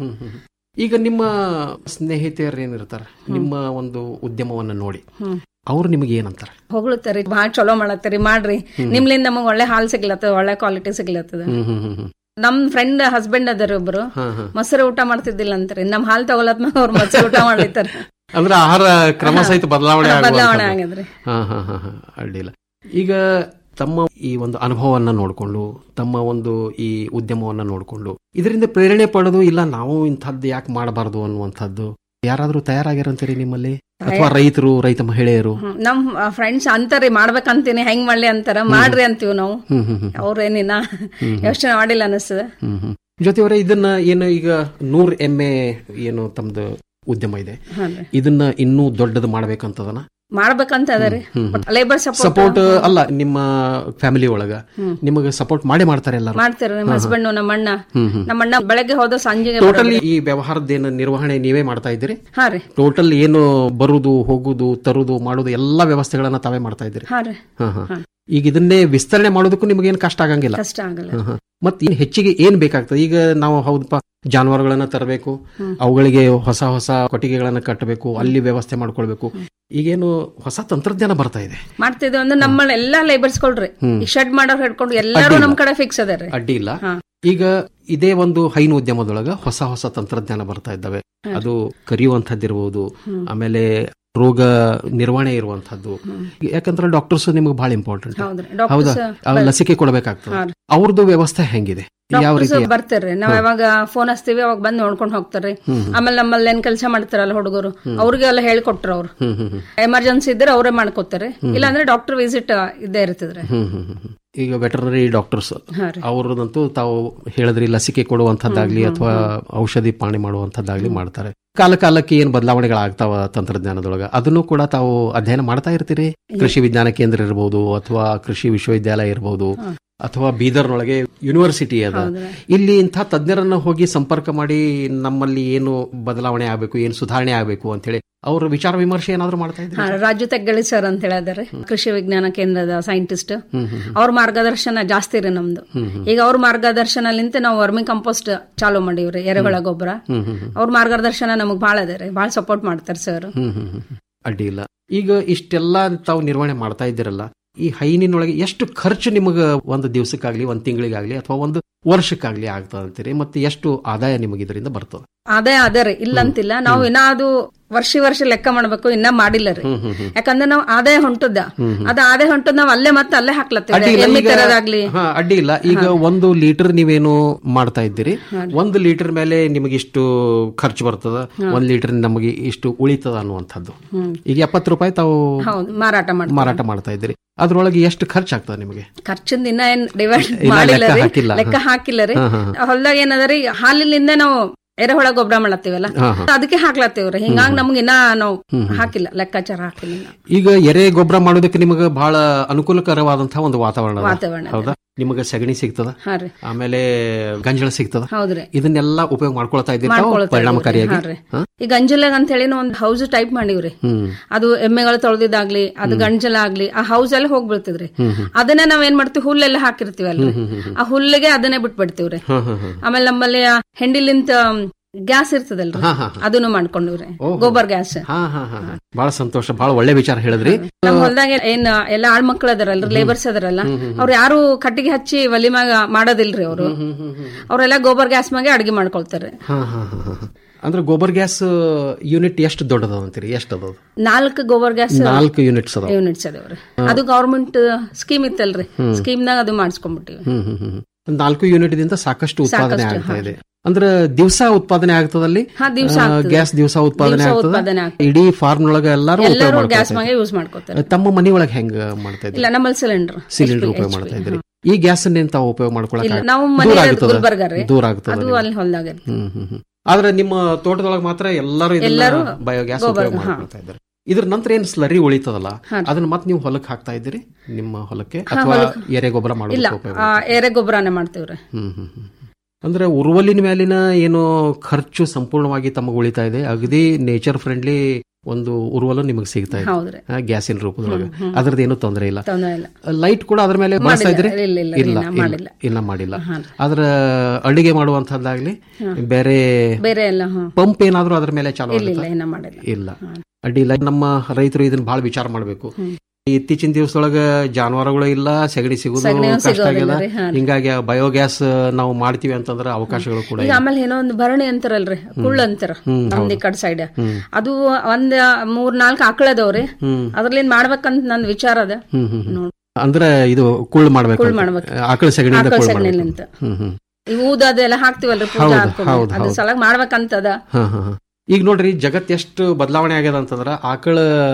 ಈಗ ನಿಮ್ಮ ಸ್ನೇಹಿತೆಯರು ಏನಿರ್ತಾರ ನಿಮ್ಮ ಒಂದು ಉದ್ಯಮವನ್ನ ನೋಡಿ
ಹ್ಮ್.
ಅವ್ರು ನಿಮಗೆ ಏನಂತಾರ
ಹೊಗಳುತ್ತಾರಿ ಬಾಳ ಚಲೋ ಮಾಡತ್ತೀರಿ ಮಾಡ್ರಿ ನಿಮ್ಲಿಂದ ನಮಗ್ ಒಳ್ಳೆ ಹಾಲ್ ಸಿಗ್ಲತ್ತದ ಒಳ್ಳೆ ಕ್ವಾಲಿಟಿ ಸಿಗ್ಲತ್ತದ
ಹ್ಮ್ ಹ್ಮ್ ಹ್ಮ್ ಹ್ಮ್.
ನಮ್ ಫ್ರೆಂಡ್ ಹಸ್ಬೆಂಡ್ ಅದಾರ ಒಬ್ರು
ಹಾ, ಹಾ.
ಮೊಸರು ಊಟ ಮಾಡ್ತಿದ್ದಿಲ್ಲ ಅಂತಾರೆ ನಮ್ ಹಾಲ್ ತಗೊಳತ್ಮ ಅವ್ರ ಮೊಸರು ಊಟ ಮಾಡ್ಲಿತ್ತಾರ
ಅಂದ್ರೆ ಆಹಾರ ಕ್ರಮ ಸಹಿತ ಬದಲಾವಣೆ
ಬದಲಾವಣೆ
ಆಗುವಂಥದ್ದು.
ಆಗಿದ್ರಿ
ಹಾ ಹಾ ಹಾ ಹಾ ಅಡ್ಡಿಲ್ಲ ಈಗ ತಮ್ಮ ಈ ಒಂದು ಅನುಭವವನ್ನ ನೋಡಿಕೊಂಡು ತಮ್ಮ ಒಂದು ಈ ಉದ್ಯಮವನ್ನ ನೋಡಿಕೊಂಡು ಇದರಿಂದ ಪ್ರೇರಣೆ ಪಡೆದು ಇಲ್ಲ ನಾವು ಇಂಥದ್ದು ಯಾಕೆ ಮಾಡಬಾರದು ಅನ್ನುವಂಥದ್ದು ಯಾರಾದ್ರೂ ತಯಾರಾಗ್ಯಾರಂತೀರಿ ನಿಮ್ಮಲ್ಲಿ ಅಥವಾ ರೈತರು ರೈತ ಮಹಿಳೆಯರು
ಹ್ಮ್. ನಮ್ ಫ್ರೆಂಡ್ಸ್ ಅಂತಾರಿ ಮಾಡ್ಬೇಕಂತೀನಿ ಹೆಂಗ್ ಮಾಡ್ಲಿ ಅಂತಾರ ಮಾಡ್ರಿ ಅಂತೀವಿ ನಾವು
ಹ್ಮ್ ಹ್ಮ್ ಹ್ಮ್
ಅವ್ರೇನಿನ
ಹ್ಮ್.
ಯೋಚನೆ ಮಾಡಿಲ್ಲ ಅನಿಸ್ತದ
ಹ್ಮ್ ಹ್ಮ್ ಜೊತೆಯವರೇ ಇದನ್ನ ಏನು ಈಗ ನೂರ್ ಎಮ್ಮೆ ಏನು ತಮ್ದು ಉದ್ಯಮ ಇದೆ
ಹಾನ್ರಿ.
ಇದನ್ನ ಇನ್ನೂ ದೊಡ್ಡದು ಮಾಡ್ಬೇಕಂತದನ
ಮಾಡ್ಬೇಕಂತ ಅದರಿ ಲೇಬರ್
ಸಪೋರ್ಟ್
ಸಪೋರ್ಟ್
ಅಲ್ಲ ನಿಮ್ಮ ಫ್ಯಾಮಿಲಿ ಒಳಗ
ಹ್ಮ್.
ನಿಮಗೆ ಸಪೋರ್ಟ್ ಮಾಡೇ ಮಾಡ್ತಾರೆ ಎಲ್ಲರೂ
ಮಾಡ್ತಾರ ನಮ್ಮ ಹಸ್ಬೆಂಡ್ ನಮ್ಮ ಅಣ್ಣ
ಹ್ಮ್, ಹ್ಮ್.
ನಮ್ಮ ಅಣ್ಣ ಬೆಳಗ್ಗೆ ಹೋದ ಸಂಜೆಗೆ
ಟೋಟಲಿ
ಬರೋದು.
ಈ ವ್ಯವಹಾರದ ಏನು ನಿರ್ವಹಣೆ ನೀವೇ ಮಾಡ್ತಾ ಇದ್ದೀರಿ
ಹಾ ರೀ
ಟೋಟಲ್ ಏನು ಬರುದು ಹೋಗುದು ತರುದು ಮಾಡುದು ಎಲ್ಲಾ ವ್ಯವಸ್ಥೆಗಳನ್ನ ತಾವೇ ಮಾಡ್ತಾ ಇದ್ದೀರಿ
ಹಾ ರೀ
ಹಾ, ಹಾ. ಈಗ ಇದನ್ನೇ ವಿಸ್ತರಣೆ ಮಾಡೋದಕ್ಕೂ ನಿಮಗೇನು ಕಷ್ಟ ಆಗಂಗಿಲ್ಲ
ಕಷ್ಟ ಆಗಲ್ಲ
ಹಾ, ಹಾ. ಮತ್ ಇನ್ ಹೆಚ್ಚಿಗೆ ಏನ್ ಬೇಕಾಗ್ತದೆ ಈಗ ನಾವು ಹೌದಪ್ಪ ಜಾನುವಾರುಗಳನ್ನ ತರಬೇಕು
ಹ್ಮ್.
ಅವುಗಳಿಗೆ ಹೊಸ ಹೊಸ ಕೊಟ್ಟಿಗೆಗಳನ್ನ ಕಟ್ಟಬೇಕು ಅಲ್ಲಿ ವ್ಯವಸ್ಥೆ ಮಾಡ್ಕೊಳ್ಬೇಕು ಈಗೇನು ಹೊಸ ತಂತ್ರಜ್ಞಾನ ಬರ್ತಾ ಇದೆ
ಮಾಡ್ತಿದ್ವಿ ಅಂದ್ರೆ ನಮ್ಮ ಎಲ್ಲಾ ಲೇಬರ್ಸ್ ಕೊಳ್ರಿ
ಹ್ಮ್.
ಈ ಶೆಡ್ ಮಾಡೋರ್ ಹಿಡ್ಕೊಂಡು ಎಲ್ಲಾರು
ಅಡ್ಡಿಲ್ಲ.
ನಮ್ ಕಡೆ ಫಿಕ್ಸ್ ಅದಾರ್ರಿ
ಅಡ್ಡಿ ಇಲ್ಲ
ಹಾ.
ಈಗ ಇದೇ ಒಂದು ಹೈನು ಉದ್ಯಮದೊಳಗ ಹೊಸ ಹೊಸ ತಂತ್ರಜ್ಞಾನ ಬರ್ತಾ ಇದ್ದಾವೆ
ಹಾ.
ಅದು ಕರಿಯುವಂತದ್ದಿರ್ಬೋದು
ಹ್ಮ್.
ಆಮೇಲೆ ರೋಗ ನಿರ್ವಹಣೆ ಇರುವಂತದ್ದು ಯಾಕಂದ್ರೆ ಡಾಕ್ಟರ್ಸ್ ನಿಮ್ಗೆ ಬಹಳ ಇಂಪಾರ್ಟೆಂಟ್
ಹೌದ್ರಿ
ಹೌದಾ
ಡಾಕ್ಟರ್ಸ್
ಅವ್ರು ಲಸಿಕೆ ಕೊಡಬೇಕಾಗ್ತದೆ
ಹಾ ರೀ.
ಅವ್ರದ್ದು ವ್ಯವಸ್ಥೆ ಹೆಂಗಿದೆ ಯಾವ
ಡಾಕ್ಟರ್ಸ್
ರೀತಿ
ಬರ್ತಾರ್ರಿ ನಾವ್ ಯಾವಾಗ ಫೋನ್ ಹಚ್ತೀವಿ ಅವಾಗ ಬಂದ್ ನೋಡ್ಕೊಂಡ್ ಹೋಗ್ತಾರ್ರಿ
ಹ್ಮ್.
ಆಮೇಲೆ ನಮ್ಮಲ್ಲಿ ಏನ್ ಕೆಲಸ ಮಾಡ್ತಾರಲ್ಲ ಹುಡುಗರು
ಹ್ಮ್.
ಅವ್ರಿಗೆ ಎಲ್ಲ ಹೇಳ್ಕೊಟ್ರ ಅವ್ರು
ಹ್ಮ್ ಹ್ಮ್ ಹ್ಮ್.
ಎಮರ್ಜೆನ್ಸಿ ಇದ್ರೆ ಅವರೇ ಮಾಡ್ಕೋತಾರೆ
ಹ್ಮ್.
ಇಲ್ಲಾಂದ್ರೆ ಡಾಕ್ಟರ್ ವಿಸಿಟ್ ಇದ್ದೇ ಇರ್ತದ್ರಿ
ಹ್ಮ್ ಹ್ಮ್ ಹ್ಮ್ ಹ್ಮ್. ಈಗ ವೆಟರ್ನರಿ ಡಾಕ್ಟರ್ಸ್
ಹಾ ರೀ.
ಅವ್ರದಂತೂ ತಾವು ಹೇಳಿದ್ರಿ ಲಸಿಕೆ ಕೊಡುವಂತದ್ದಾಗ್ಲಿ ಅಥವಾ ಔಷಧಿ ಪಾಣಿ ಮಾಡುವಂತದ್ದಾಗ್ಲಿ ಮಾಡ್ತಾರೆ ಕಾಲ ಕಾಲಕ್ಕೆ ಏನ್ ಬದಲಾವಣೆಗಳಾಗ್ತಾವ ತಂತ್ರಜ್ಞಾನದೊಳಗ ಅದನ್ನು ಕೂಡ ತಾವು ಅಧ್ಯಯನ ಮಾಡ್ತಾ ಇರ್ತೀರಿ ಕೃಷಿ ವಿಜ್ಞಾನ ಕೇಂದ್ರ ಇರಬಹುದು ಅಥವಾ ಕೃಷಿ ವಿಶ್ವವಿದ್ಯಾಲಯ ಇರಬಹುದು ಅಥವಾ ಬೀದರ್ನೊಳಗೆ ಯೂನಿವರ್ಸಿಟಿ ಅದ
ಹೌದ್ರಿ.
ಇಲ್ಲಿ ಇಂಥ ತಜ್ಞರನ್ನ ಹೋಗಿ ಸಂಪರ್ಕ ಮಾಡಿ ನಮ್ಮಲ್ಲಿ ಏನು ಬದಲಾವಣೆ ಆಗಬೇಕು ಏನು ಸುಧಾರಣೆ ಆಗಬೇಕು ಅಂತ ಹೇಳಿ ಅವ್ರ ವಿಚಾರ ವಿಮರ್ಶೆ ಏನಾದ್ರು ಮಾಡ್ತಾ ಇದ್ರು
ಹಾ, ರಾಜು ತೆಗ್ಗಳಿ ಸರ್ ಅಂತ ಹೇಳಿದಾರೆ ಕೃಷಿ ವಿಜ್ಞಾನ ಕೇಂದ್ರದ ಸೈಂಟಿಸ್ಟ್
ಹ್ಮ್ ಹ್ಮ್ ಹ್ಮ್.
ಅವ್ರ ಮಾರ್ಗದರ್ಶನ ಜಾಸ್ತಿ ರೀ ನಮ್ದು
ಹ್ಮ್ ಹ್ಮ್.
ಈಗ ಅವ್ರ ಮಾರ್ಗದರ್ಶನಲಿಂತ ನಾವು ವರ್ಮಿಂಗ್ ಕಂಪೋಸ್ಟ್ ಚಾಲೂ ಮಾಡೀವ್ರಿ ಎರೆಹುಳ ಗೊಬ್ಬರ
ಹ್ಮ್ ಹ್ಮ್ ಹ್ಮ್.
ಅವ್ರ ಮಾರ್ಗದರ್ಶನ ನಮಗ್ ಬಾಳ ಅದ ರೀ ಬಾಳ ಸಪೋರ್ಟ್ ಮಾಡ್ತಾರೆ ಸರ್
ಹ್ಮ್ ಹ್ಮ್ ಹ್ಮ್ ಹ್ಮ್. ಅಡ್ಡಿ ಇಲ್ಲ ಈಗ ಇಷ್ಟೆಲ್ಲ ತಾವು ನಿರ್ವಹಣೆ ಮಾಡ್ತಾ ಇದ್ದೀರಲ್ಲ ಈ ಹೈನಿನೊಳಗೆ ಎಷ್ಟು ಖರ್ಚು ನಿಮಗೆ ಒಂದು ದಿವಸಕ್ಕಾಗ್ಲಿ ಒಂದು ತಿಂಗಳಿಗಾಗ್ಲಿ ಅಥವಾ ಒಂದು ವರ್ಷಕ್ಕಾಗ್ಲಿ ಆಗ್ತದೆ ಅಂತೀರಿ ಮತ್ತೆ ಎಷ್ಟು ಆದಾಯ ನಿಮಗೆ ಇದರಿಂದ ಬರ್ತದೆ
ಅದೇ ಅದೇ ರೀ ಇಲ್ಲ ಅಂತಿಲ್ಲ ನಾವು ಇನ್ನ ಅದು ವರ್ಷ ವರ್ಷ ಲೆಕ್ಕ ಮಾಡ್ಬೇಕು ಇನ್ನ ಮಾಡಿಲ್ಲ ರೀ
ಹ್ಮ್ ಹ್ಮ್ ಹ್ಮ್.
ಯಾಕಂದ್ರೆ ನಾವು ಆದಾಯ ಹೊಂಟದ
ಹ್ಮ್ ಹ್ಮ್.
ಅದ ಆದಾಯ ಹೊಂಟದ್ ನಾವ್ ಅಲ್ಲೇ ಮತ್ತೆ ಅಲ್ಲೇ
ಅಡ್ಡಿ
ಹಾಕ್ಲತ್ತೀವಿ
ಇಲ್ಲ,
ಎಮ್ಮಿ
ಈಗ-
ತರದಾಗ್ಲಿ
ಹಾ, ಅಡ್ಡಿ ಇಲ್ಲ ಈಗ ಒಂದು ಲೀಟರ್ ನೀವೇನು ಮಾಡ್ತಾ ಇದ್ದೀರಿ
ಹಾ.
ಒಂದು ಲೀಟರ್ ಮೇಲೆ ನಿಮಗೆ ಇಷ್ಟು ಖರ್ಚು ಬರ್ತದ
ಹಾ.
ಒಂದ್ ಲೀಟರ್ ನಮಗೆ ಇಷ್ಟು ಉಳಿತದ ಅನ್ನುವಂಥದ್ದು
ಹ್ಮ್.
ಈಗ ಎಪ್ಪತ್ತು ರೂಪಾಯಿ ತಾವು
ಹೌದು ಮಾರಾಟ ಮಾಡಿ
ಮಾರಾಟ ಮಾಡ್ತಾ ಇದ್ದೀರಿ ಅದ್ರೊಳಗೆ ಎಷ್ಟು ಖರ್ಚಾಗ್ತದೆ ನಿಮಗೆ
ಖರ್ಚಿಂದ ಇನ್ನ ಏನ್ ಡಿವೈಡ್
ಇನ್ನ
ಮಾಡಿಲ್ಲ
ಲೆಕ್ಕ
ರೀ
ಹಾಕಿಲ್ಲ.
ಲೆಕ್ಕ ಹಾಕಿಲ್ಲ ರೀ
ಹಾ, ಹಾ, ಹಾ.
ಹೊಲ್ದಾಗ ಏನದ ರೀ ಹಾಲಿನಿಂದ ನಾವು ಎರೆಹುಳ ಗೊಬ್ಬರ ಮಾಡತ್ತೀವಲ್ಲ
ಹಾ, ಹಾ.
ಅದಕ್ಕೆ ಹಾಕ್ಲತ್ತೀವ್ರಿ ಹಿಂಗಾಗಿ ನಮ್ಗೆ ಇನ್ನ ನಾವು
ಹ್ಮ್, ಹ್ಮ್.
ಹಾಕಿಲ್ಲ ಲೆಕ್ಕಾಚಾರ ಹಾಕಿಲ್ಲ ಇನ್ನ.
ಈಗ ಎರೆ ಗೊಬ್ಬರ ಮಾಡೋದಕ್ಕೆ ನಿಮಗೆ ಬಹಳ ಅನುಕೂಲಕರವಾದಂತಹ ಒಂದು ವಾತಾವರಣ ಅದ.
ವಾತಾವರಣ ಅದ.
ಹೌದಾ ನಿಮಗೆ ಸಗಣಿ ಸಿಗ್ತದ
ಹಾ ರೀ
ಆಮೇಲೆ ಗಂಜಳ ಸಿಗ್ತದ
ಹೌದ್ರಿ
ಇದನ್ನೆಲ್ಲ ಉಪಯೋಗ ಮಾಡ್ಕೊಳ್ತಾ ಇದ್ದೀರಿ ತಾವು
ಮಾಡ್ಕೊಳ್ತಾ
ಪರಿಣಾಮಕಾರಿಯಾಗಿ
ಇದ್ದೀವಿ. ಹಾ
ಹಾ?
ರೀ. ಈ ಗಂಜಲಾಗ ಅಂತ ಹೇಳಿ ಒಂದ್ ಹೌಸ್ ಟೈಪ್ ಮಾಡಿವ್ರಿ
ಹ್ಮ್
ಅದು ಎಮ್ಮೆಗಳು ತೊಳೆದಿದ್ದಾಗ್ಲಿ ಅದು ಗಂಜಲ ಆಗ್ಲಿ ಆ ಹೌಸ್ ಅಲ್ಲಿ ಹೋಗ್ಬಿಡ್ತಿದ್ರಿ
ಹ್ಮ್ ಹ್ಮ್.
ಅದನ್ನ ನಾವ್ ಏನ್ ಮಾಡ್ತೀವಿ ಹುಲ್ಲೆಲ್ಲ ಹಾಕಿರ್ತೀವಲ್ರಿ
ಹ್ಮ್, ಹ್ಮ್, ಹ್ಮ್.
ಆ ಹುಲ್ಲಿಗೆ ಅದನ್ನೇ ಬಿಟ್ಬಿಡ್ತೀವ್ರಿ
ಹಾ, ಹಾ, ಹಾ.
ಆಮೇಲೆ ನಮ್ಮಲ್ಲಿ ಆ ಹೆಂಡಿಲಿಂತ ಗ್ಯಾಸ್ ಇರ್ತದಲ್ರಿ
ಹಾ, ಹಾ, ಹಾ.
ಅದನ್ನು ಮಾಡ್ಕೊಂಡಿವ್ರಿ
ಓಹೋ.
ಗೋಬರ್ ಗ್ಯಾಸ್
ಹಾ ಹಾ ಹಾ ಹಾ. ಬಹಳ ಸಂತೋಷ ಬಹಳ ಒಳ್ಳೆ ವಿಚಾರ ಹೇಳಿದ್ರಿ
ನಮ್ ಹೊಲ್ದಾಗ ಏನ್ ಎಲ್ಲ ಆಳ್ ಮಕ್ಳು ಅದಾರಲ್ರಿ ಲೇಬರ್ಸ್ ಅದಾರಲ್ಲ
ಹ್ಮ್, ಹ್ಮ್, ಹ್ಮ್.
ಅವ್ರು ಯಾರು ಕಟ್ಟಿಗೆ ಹಚ್ಚಿ ಒಲಿ ಮ್ಯಾಗ ಮಾಡೋದಿಲ್ರಿ ಅವರು ಅವ್ರೆಲ್ಲ ಗೋಬರ್ ಗ್ಯಾಸ್ ಮ್ಯಾಗೆ ಅಡಿಗೆ ಮಾಡ್ಕೊಳ್ತಾರೆ
ಹಾ ಹಾ ಹಾ ಹಾ. ಅಂದ್ರೆ ಗೋಬರ್ ಗ್ಯಾಸ್ ಯೂನಿಟ್ ಎಷ್ಟು ದೊಡ್ಡದ ಅಂತೀರಿ ಎಷ್ಟು ಅದ
ನಾಲ್ಕು ಗೋಬರ್ ಗ್ಯಾಸ್
ನಾಲ್ಕು ಯೂನಿಟ್ಸ್ ಅದಾವ
ಯೂನಿಟ್ಸ್ ಅದಾವ್ರಿ ಅದು ಗವರ್ಮೆಂಟ್ ಸ್ಕೀಮ್ ಇತ್ತಲ್ರಿ
ಹ್ಮ್.
ಸ್ಕೀಮ್ನಾಗ ಅದು ಮಾಡಿಸ್ಕೊಂಡ್ಬಿಟ್ಟಿವಿ
ಹ್ಮ್ ಹ್ಮ್ ಹ್ಮ್ ಹ್ಮ್. ನಾಲ್ಕು ಯೂನಿಟ್ ದಿಂದ ಸಾಕಷ್ಟು ಉತ್ಪಾದನೆ
ಸಾಕಷ್ಟು,
ಆಗ್ತಾ
ಹಾ.
ಇದೆ ಅಂದ್ರೆ ದಿವಸ ಉತ್ಪಾದನೆ ಆಗ್ತದಲ್ಲಿ
ಹಾ, ದಿವ್ಸ
ಆ,
ಆಗ್ತದೆ.
ಗ್ಯಾಸ್ ದಿವಸ ಉತ್ಪಾದನೆ
ದಿವ್ಸ
ಆಗ್ತದೆ
ಉತ್ಪಾದನೆ ಆಗ್ತದೆ.
ಇಡೀ ಫಾರ್ಮ್ ನೊಳಗ ಎಲ್ಲಾರು ಉಪಯೋಗ
ಎಲ್ಲರೂ
ಮಾಡ್ಕೊಳ್ತಾ
ಗ್ಯಾಸ್
ಇದ್ದಾರೆ.
ಮ್ಯಾಗೆ ಯೂಸ್ ಮಾಡ್ಕೋತಾರೆ
ತಮ್ಮ ಮನಿ ಒಳಗೆ ಹೆಂಗ ಮಾಡ್ತಾ ಇದ್ರಿ
ಇಲ್ಲ ನಮ್ಮಲ್ಲಿ ಸಿಲಿಂಡರ್
ಸಿಲಿಂಡರ್ ಉಪಯೋಗ ಮಾಡ್ತಾ ಇದ್ರಿ ಈ ಗ್ಯಾಸ್ ಅನ್ನೇನ್ ತಾವು ಉಪಯೋಗ ಮಾಡ್ಕೊಳಕ್
ಇಲ್ಲ
ಆಗ-
ನಾವು
ದೂರ
ಮನೆ
ಆಗ್ತದ?
ಗುಲ್ಬರ್ಗ ರೀ
ದೂರ ಆಗ್ತದ
ಅದು
ನಿಮ್ಗೆ?
ಅಲ್ಲಿ ಹೊಲ್ದಾಗ ಇರ್ತದೆ.
ಹ್ಮ್ ಹ್ಮ್ ಹ್ಮ್. ಆದ್ರೆ ನಿಮ್ಮ ತೋಟದೊಳಗೆ ಮಾತ್ರ ಎಲ್ಲರೂ
ಎಲ್ಲರೂ
ಬಯೋಗ್ಯಾಸ್
ಗೋಬರ್-
ಉಪಯೋಗ
ಹಾ.
ಮಾಡ್ಕೊಳ್ತಾ ಇದ್ದಾರೆ ಇದ್ರ ನಂತರ ಏನ್ ಸ್ಲರಿ ಉಳಿತದಲ್ಲ
ಹಾ.
ಅದನ್ನ ಮತ್ತೆ ನೀವು ಹೊಲಕ್ಕೆ ಹಾಕ್ತಾ ಇದ್ದೀರಿ ನಿಮ್ಮ ಹೊಲಕ್ಕೆ
ಹಾ,
ಅಥವಾ
ಹೊಲಕ್ಕೆ.
ಎರೆ ಗೊಬ್ಬರ
ಇಲ್ಲ
ಮಾಡೋದಕ್ಕೆ ಉಪಯೋಗ
ಆ, ಎರೆ ಗೊಬ್ಬರನೇ ಮಾಡ್ತೀವ್ರಿ
ಹ್ಮ್ ಹ್ಮ್ ಹ್ಮ್. ಅಂದ್ರೆ ಉರುವಲಿನ ಮೇಲಿನ ಏನು ಖರ್ಚು ಸಂಪೂರ್ಣವಾಗಿ ತಮಗೆ ಉಳಿತಾ ಇದೆ ಅಗದಿ ನೇಚರ್ ಫ್ರೆಂಡ್ಲಿ ಒಂದು ಉರುವಲು ನಿಮಗೆ ಸಿಗ್ತಾ ಇದೆ
ಹೌದ್ರಿ.
ಆ, ಗ್ಯಾಸಿನ ರೂಪದೊಳಗೆ
ಹ್ಮ್, ಹ್ಮ್.
ಅದ್ರದ್ದು ಏನು ತೊಂದರೆ ಇಲ್ಲ
ತೊಂದರೆ ಇಲ್ಲ
ಲೈಟ್ ಕೂಡ ಅದ್ರ ಮೇಲೆ ಬಳಸ್ತಾ
ಮಾಡಿಲ್ಲ.
ಇದ್ರೆ
ಇಲ್ಲ, ಇಲ್ಲ,
ಇಲ್ಲ
ಇನ್ನ ಮಾಡಿಲ್ಲ.
ಇಲ್ಲ ಮಾಡಿಲ್ಲ
ಹಾ.
ಅದ್ರ ಅಡಿಗೆ ಮಾಡುವಂತದ್ದಾಗ್ಲಿ
ಹಾ.
ಬೇರೆ
ಬೇರೆ ಎಲ್ಲ ಹ್ಮ್.
ಪಂಪ್ ಏನಾದ್ರೂ ಅದ್ರ ಮೇಲೆ ಚಾಲು
ಇಲ್ಲ ಇಲ್ಲ
ಆಗುತ್ತಾ?
ಇನ್ನ ಮಾಡಿಲ್ಲ
ಇಲ್ಲ ಅಡ್ಡಿಲ್ಲ ನಮ್ಮ ರೈತರು ಇದನ್ನ ಬಹಳ ವಿಚಾರ ಮಾಡಬೇಕು ಇತ್ತೀಚಿನ ದಿವಸದೊಳಗ ಜಾನುವಾರುಗಳು ಇಲ್ಲ ಸಗಣಿ ಸಿಗುದು
ಸಗಣಿನೂ
ಕಷ್ಟ
ಸಿಗೋದಿಲ್ಲ
ಆಗ್ಯದ
ರೀ, ಹಾ.
ಹಿಂಗಾಗಿ ಬಯೋಗ್ಯಾಸ್ ನಾವು ಮಾಡ್ತೀವಿ ಅಂತಂದ್ರೆ ಅವಕಾಶಗಳು ಕೂಡ
ಈಗ
ಇಲ್ಲ.
ಆಮೇಲೆ ಏನೋ ಒಂದು ಭರಣಿ ಅಂತಾರಲ್ರಿ ಕುಳ್ಳ ಅಂತಾರ
ಹ್ಮ್,
ನಮ್ದು ಈ
ಹೌದು.
ಕಡೆ ಸೈಡ್
ಹ್ಮ್.
ಅದು ಒಂದ್ ಮೂರ್ ನಾಲ್ಕು ಆಕಳದವ್ರಿ
ಹ್ಮ್.
ಅದ್ರಲ್ಲಿಂದ ಮಾಡ್ಬೇಕಂತ ನಂದ್ ವಿಚಾರ ಅದ
ಹ್ಮ್ ಹ್ಮ್ ಹ್ಮ್.
ನೋಡ್-
ಅಂದ್ರೆ ಇದು ಕುಳ್ಳು ಮಾಡ್ಬೇಕು
ಕುಳ್ಳು
ಅಂತ.
ಮಾಡ್ಬೇಕು.
ಆಕಳ ಸಗಣಿಯಿಂದ
ಆಕಳ
ಕುಳ್ಳು
ಸಗಣಿಲಿಂತ.
ಮಾಡ್ಬೇಕು. ಹ್ಮ್ ಹ್ಮ್
ಈ ಊದ ಅದೆಲ್ಲ ಹಾಕ್ತಿವಲ್ರಿ ಪೂಜಾ
ಹೌದು,
ಹಾಕ್ಕೊಂಡು
ಹೌದು,
ಅದ್ರ
ಹೌದು.
ಸಲಗ ಮಾಡ್ಬೇಕಂತದ
ಹಾ ಹಾ ಹಾ. ಈಗ ನೋಡ್ರಿ ಜಗತ್ ಎಷ್ಟು ಬದಲಾವಣೆ ಆಗ್ಯದ ಅಂತಂದ್ರ ಆಕಳ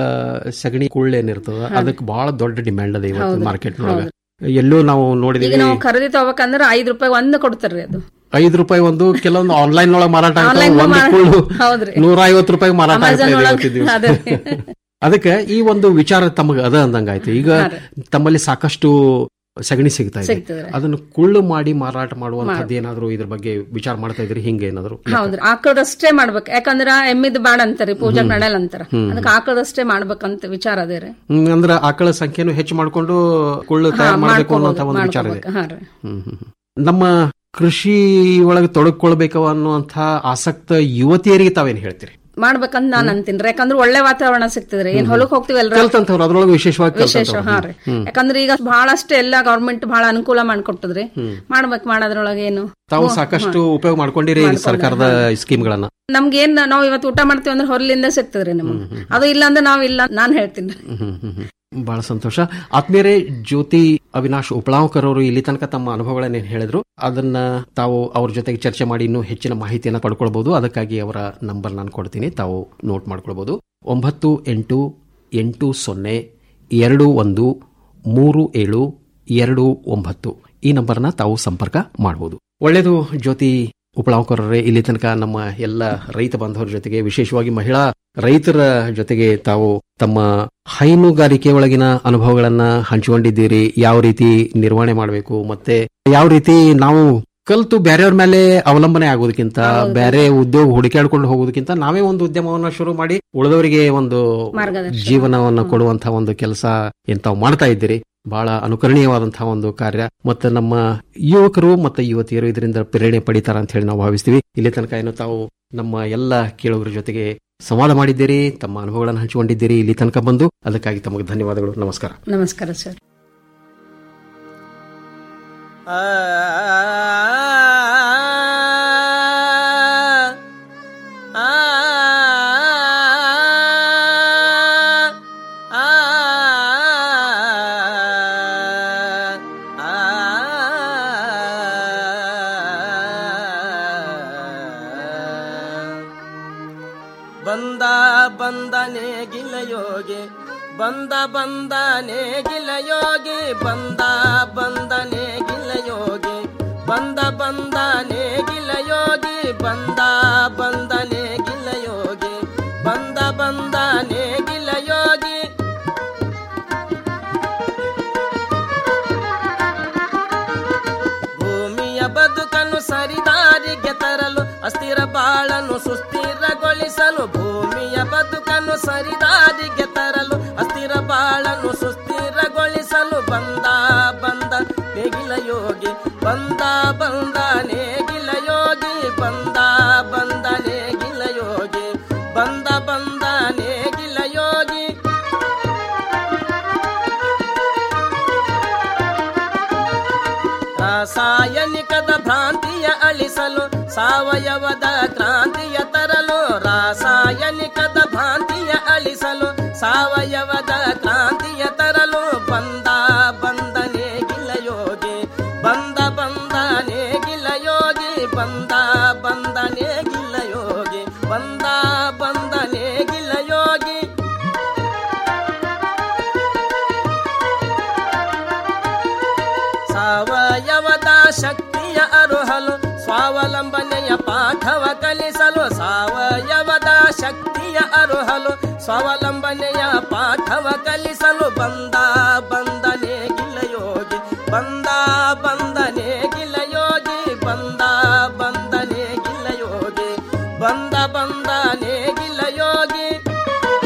ಸಗಣಿ ಕುಳ್ಳು ಏನಿರ್ತದ ಅದಕ್ಕೆ ಬಹಳ ದೊಡ್ಡ ಡಿಮ್ಯಾಂಡ್ ಅದ ಇವತ್ತು
ಹೌದು,
ಮಾರ್ಕೆಟ್ ಒಳಗ ಎಲ್ಲೂ ನಾವು
ಈಗ
ನೋಡಿದೀವಿ
ನಾವು ಖರೀದಿ ತಗೋಬೇಕಂದ್ರ ಐದ್ ರೂಪಾಯಿ ಒಂದ್ ಕೊಡ್ತಾರ್ರಿ ಅದು
ಐದು ರೂಪಾಯಿ ಒಂದು ಕೆಲವೊಂದು ಆನ್ಲೈನ್ ಒಳಗೆ ಮಾರಾಟ ಆಗ್ತಾವ
Online
ಒಂದು
ಮಾರಾಟ-
ಕುಳ್ಳು
ಹೌದ್ರಿ.
ನೂರ ಐವತ್ತು ರೂಪಾಯಿ ಮಾರಾಟ ಆಗ್ತಾ
Amazon
ಇದೆ
ಒಳಗ್
ಇವತ್ತಿನ ದಿವಸ.
ಅದೇ.
ಅದಕ್ಕೆ ಈ ಒಂದು ವಿಚಾರ ತಮಗ ಅದ ಅಂದಂಗಾಯ್ತು ಈಗ
ಹಾ ರೀ.
ತಮ್ಮಲ್ಲಿ ಸಾಕಷ್ಟು ಸಗಣಿ ಸಿಗ್ತಾ ಇದೆ
ಸಿಗ್ತದ್ರಿ.
ಅದನ್ನು ಕುಳ್ಳು ಮಾಡಿ ಮಾರಾಟ ಮಾಡುವಂತದ್ದು ಏನಾದ್ರು ಇದ್ರ ಬಗ್ಗೆ ವಿಚಾರ ಮಾಡ್ತಾ ಇದ್ರಿ ಹಿಂಗೆ ಏನಾದ್ರು
ಹೌದ್ರಿ ಆಕಳದಷ್ಟೇ ಮಾಡ್ಬೇಕು ಯಾಕಂದ್ರ ಎಮ್ಮಿದ್ ಬಾಡ ಅಂತಾರಿ ಪೂಜಾ ನಡೆಯಲ್ಲ ಅಂತಾರ
ಹ್ಮ್.
ಅದಕ್ಕೆ ಆಕಳದಷ್ಟೇ ಮಾಡ್ಬೇಕಂತ ವಿಚಾರ ಅದೇ ರೀ
ಹ್ಮ್, ಅಂದ್ರ ಆಕಳ ಸಂಖ್ಯೆನು ಹೆಚ್ಚು ಮಾಡ್ಕೊಂಡು ಕುಳ್ಳು
ಹಾ,
ತಯಾರು ಮಾಡಬೇಕು
ಮಾಡ್ಕೋಬೋದು,
ಅನ್ನುವಂತ ಒಂದು ವಿಚಾರ ಇದೆ
ಮಾಡ್ಕೋಬೇಕು. ಹಾ ರೀ.
ಹ್ಮ್, ಹ್ಮ್, ಹ್ಮ್. ನಮ್ಮ ಕೃಷಿ ಒಳಗೆ ತೊಡಗಿಕೊಳ್ಬೇಕು ಅನ್ನುವಂತ ಆಸಕ್ತ ಯುವತಿಯರಿಗೆ ತಾವೇನ್ ಹೇಳ್ತೀರಿ
ಮಾಡ್ಬೇಕಂತ ನಾನ್ ಅಂತೀನಿ ಯಾಕಂದ್ರೆ ಒಳ್ಳೆ ವಾತಾವರಣ ಸಿಗ್ತದ್ರಿ ಏನ್ ಹೊಲಕ್ ಹೋಗ್ತಿವಲ್ರಿ
ಕಲ್ತಂತವ್ರು ಅದ್ರೊಳಗೆ ವಿಶೇಷವಾಗಿ
ವಿಶೇಷ
ಕಲ್ತಂತವ್ರು.
ಹಾ ರೀ
ಹ್ಮ್.
ಯಾಕಂದ್ರೆ ಈಗ ಬಹಳಷ್ಟು ಎಲ್ಲ ಗವರ್ಮೆಂಟ್ ಬಹಳ ಅನುಕೂಲ ಮಾಡ್ಕೊಟ್ಟದ್ರಿ
ಹ್ಮ್.
ಮಾಡ್ಬೇಕು ಮಾಡೋದ್ರೊಳಗೆ ಏನು
ತಾವು
ಹ್ಮ್,
ಸಾಕಷ್ಟು
ಹಾ.
ಉಪಯೋಗ ಮಾಡ್ಕೊಂಡಿರಿ ಈ
ಮಾಡ್ಕೊಂಡೆ,
ಸರ್ಕಾರದ
ಹಾ.
ಸ್ಕೀಮ್ಗಳನ್ನ
ನಮ್ಗೆ ಏನ್ ನಾವ್ ಇವತ್ತು ಊಟ ಮಾಡ್ತೀವಿ ಅಂದ್ರೆ ಹೊರಲಿಂದ ಸಿಗ್ತದ್ರಿ ನಮ್ಗೆ ಅದು ಇಲ್ಲ ಅಂದ್ರೆ ನಾವ್ ಇಲ್ಲ ನಾನ್ ಹೇಳ್ತೀನಿ
ಹ್ಮ್, ಹ್ಮ್, ಹ್ಮ್. ಬಹಳ ಸಂತೋಷ ಆತ್ಮೀಯರೇ ಜ್ಯೋತಿ ಅವಿನಾಶ್ ಉಪಳಾಂಕರ್ ಅವರು ಇಲ್ಲಿ ತನಕ ತಮ್ಮ ಅನುಭವಗಳನ್ನ ಏನ್ ಹೇಳಿದ್ರು ಅದನ್ನ ತಾವು ಅವ್ರ ಜೊತೆಗೆ ಚರ್ಚೆ ಮಾಡಿ ಇನ್ನೂ ಹೆಚ್ಚಿನ ಮಾಹಿತಿಯನ್ನು ಪಡ್ಕೊಳ್ಬಹುದು ಅದಕ್ಕಾಗಿ ಅವರ ನಂಬರ್ ನಾನು ಕೊಡ್ತೀನಿ ತಾವು ನೋಟ್ ಮಾಡ್ಕೊಳ್ಬಹುದು ಒಂಬತ್ತು ಎಂಟು ಎಂಟು ಸೊನ್ನೆ ಎರಡು ಒಂದು ಮೂರು ಏಳು ಎರಡು ಒಂಬತ್ತು ಈ ನಂಬರ್ನ ತಾವು ಸಂಪರ್ಕ ಮಾಡಬಹುದು ಒಳ್ಳೆಯದು ಜ್ಯೋತಿ ಉಪಳಾಂಕರರೇ ಇಲ್ಲಿ ತನಕ ನಮ್ಮ ಎಲ್ಲ ರೈತ ಬಾಂಧವರ ಜೊತೆಗೆ ವಿಶೇಷವಾಗಿ ಮಹಿಳಾ ರೈತರ ಜೊತೆಗೆ ತಾವು ತಮ್ಮ ಹೈನುಗಾರಿಕೆ ಒಳಗಿನ ಅನುಭವಗಳನ್ನ ಹಂಚಿಕೊಂಡಿದ್ದೀರಿ ಯಾವ ರೀತಿ ನಿರ್ವಹಣೆ ಮಾಡಬೇಕು ಮತ್ತೆ ಯಾವ ರೀತಿ ನಾವು ಕಲ್ತು ಬೇರೆಯವ್ರ ಮೇಲೆ ಅವಲಂಬನೆ ಆಗೋದಕ್ಕಿಂತ ಬೇರೆ ಉದ್ಯೋಗ ಹುಡುಕಾಡ್ಕೊಂಡು ಹೋಗೋದಕ್ಕಿಂತ ನಾವೇ ಒಂದು ಉದ್ಯಮವನ್ನ ಶುರು ಮಾಡಿ ಉಳಿದವರಿಗೆ ಒಂದು
ಮಾರ್ಗದರ್ಶನ.
ಜೀವನವನ್ನ ಕೊಡುವಂತಹ ಒಂದು ಕೆಲಸ ಏನ್ ತಾವು ಮಾಡ್ತಾ ಇದ್ದೀರಿ ಬಹಳ ಅನುಕರಣೀಯವಾದಂತಹ ಒಂದು ಕಾರ್ಯ ಮತ್ತೆ ನಮ್ಮ ಯುವಕರು ಮತ್ತೆ ಯುವತಿಯರು ಇದರಿಂದ ಪ್ರೇರಣೆ ಪಡಿತಾರ ಅಂತ ಹೇಳಿ ನಾವು ಭಾವಿಸ್ತೀವಿ ಇಲ್ಲಿ ತನಕ ಏನು ತಾವು ನಮ್ಮ ಎಲ್ಲ ಕೇಳುಗರ ಜೊತೆಗೆ ಸಂವಾದ ಮಾಡಿದ್ದೀರಿ ತಮ್ಮ ಅನುಭವಗಳನ್ನು ಹಂಚಿಕೊಂಡಿದ್ದೀರಿ ಇಲ್ಲಿ ತನಕ ಬಂದು ಅದಕ್ಕಾಗಿ ತಮಗೆ ಧನ್ಯವಾದಗಳು ನಮಸ್ಕಾರ
ನಮಸ್ಕಾರ ಸರ್
ಬಂದ ಬಂದನೆ ಗಿಲಯೋಗಿ ಬಂದ ಬಂದನೆ ಗಿಲಯೋಗಿ ಬಂದ ಬಂದನೆ ಗಿಲಯೋಗಿ ಬಂದ ಬಂದನೆ ಗಿಲಯೋಗಿ ಬಂದ ಬಂದನೆ ಗಿಲಯೋಗಿ ಬಂದ ಬಂದನೆ ಗಿಲಯೋಗಿ ಭೂಮಿಯ ಬದುಕನ್ನು ಸರಿದಾರಿಗೆ ತರಲು ಅಸ್ಥಿರ ಬಾಳನ್ನು ಸುಸ್ಥಿರಗೊಳಿಸಲು ಭೂಮಿಯ ಬದುಕನ್ನು ಸರಿದಾರಿಗೆ ತರಲು ಅಸ್ಥಿರ ಬಾಳನ್ನು ಸುಸ್ಥಿರಗೊಳಿಸಲು ಬಂದ ಬಂದ ನೇಗಿಲ ಯೋಗಿ ಬಂದ ಬಂದ ನೇಗಿಲ ಯೋಗಿ ಬಂದ ಬಂದ ನೇಗಿಲ ಯೋಗಿ ಬಂದ ಬಂದ ನೇಗಿಲ ಯೋಗಿ ರಾಸಾಯನಿಕದ ಭ್ರಾಂತಿಯ ಅಳಿಸಲು ಸಾವಯವದ ಕ್ರಾಂತಿಯ ತರಲು ರಾಸಾಯನಿಕದ ಭ್ರಾಂತಿಯ ಅಳಿಸಲು ಸಾವಯವದ ಕ್ರಾಂತಿಯ ತರಲು ಬಂದ ಬಂದನೆ ಗಿಲಯೋಗಿ ಬಂದ ಬಂದನೆ ಗಿಲಯೋಗಿ ಬಂದ ಬಂದನೆ ಗಿಲಯೋಗಿ ಬಂದ ಬಂದನೆ ಗಿಲಯೋಗಿ ಸಾವಯವದ ಶಕ್ತಿಯ ಅರುಹಲು ಸ್ವಾವಲಂಬನೆಯ ಪಾಠವ ಕಲಿಸಲು ಸಾವಯವದ ಶಕ್ತಿಯ ಅರುಹಲು ಸ್ವಾವಲಂಬನೆಯ ಪಾಠವ ಕಲಿಸಲು ಬಂದ ಬಂದನೆ ಗಿಲಯೋಗಿ ಬಂದ ಬಂದನೆ ಗಿಲಯೋಗಿ ಬಂದ ಬಂದನೆ ಗಿಲಯೋಗಿ ಬಂದ ಬಂದನೆ ಗಿಲಯೋಗಿ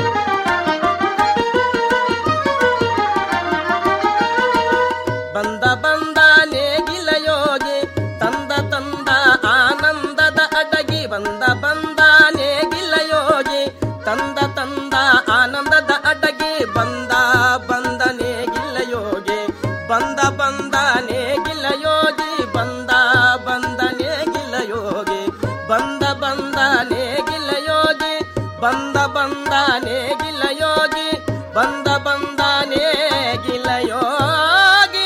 ಬಂದ ಬಂದ ನೇಗಿಲ ಯೋಗಿ ತಂದ ತಂದ ಆನಂದದ ಅಡಗಿ ಬಂದ ಬಂದ ನೇಗಿಲ ಯೋಗಿ ತಂದ ತಂದ ಆನಂದದ ಅಡಗಿ ಬಂದ ಬಂದ ನೇಗಿಲ ಯೋಗಿ ಬಂದ ಬಂದ ನೇಗಿಲ ಯೋಗಿ ಬಂದ ಬಂದ ನೇಗಿಲ ಯೋಗಿ ಬಂದ ಬಂದ ನೇಗಿಲ ಯೋಗಿ ಬಂದ ಬಂದ ನೇಗಿಲ ಯೋಗಿ ಬಂದ ಬಂದ ನೇಗಿಲ ಯೋಗಿ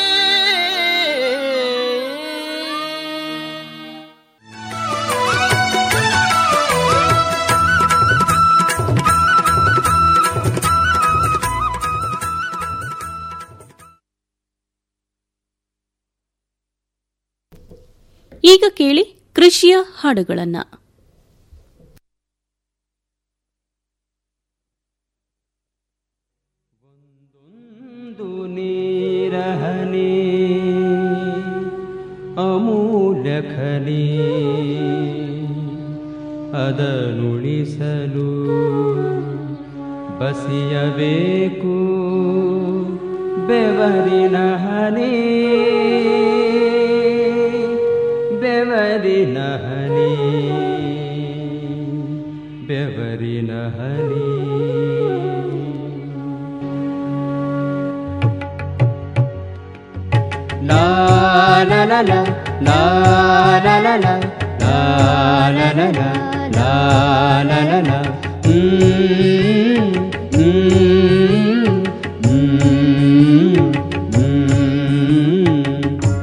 ಈಗ ಕೇಳಿ ಕೃಷಿಯ ಹಾಡುಗಳನ್ನ
ನೀರಹನಿ ಅಮೂಲ್ಯಖನಿ ಅದನುಳಿಸಲು ಬಸಿಯಬೇಕು ಬೆವರಿನ ಹನಿ ಬೆವರಿನ ಹನಿ ಬೆವರಿನ ಹನಿ La la la la la la la la la la la la la la la la mm, mm, mm, mm.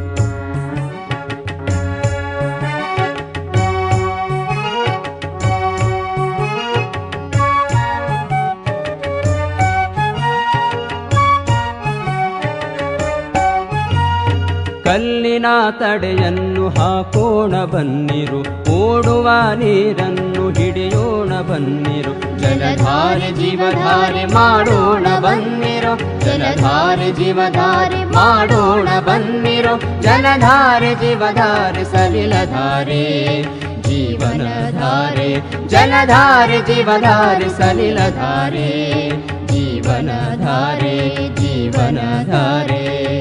ಕಲ್ಲಿನ ತಡೆಯನ್ನು ಹಾಕೋಣ ಬನ್ನಿರು ಓಡುವ ನೀರನ್ನು ಹಿಡಿಯೋಣ ಬನ್ನಿರು ಜಲಧಾರೆ ಜೀವಧಾರೆ ಮಾಡೋಣ ಬನ್ನಿರು ಜಲಧಾರೆ ಜೀವಧಾರೆ ಮಾಡೋಣ ಬನ್ನಿರು ಜಲಧಾರೆ ಜೀವಧಾರೆ ಸಲಿಲಧಾರೆ ಜೀವನಧಾರೆ ಜಲಧಾರೆ ಜೀವಧಾರೆ ಸಲಿಲಧಾರೆ ಜೀವನಧಾರೆ ಜೀವನಧಾರೆ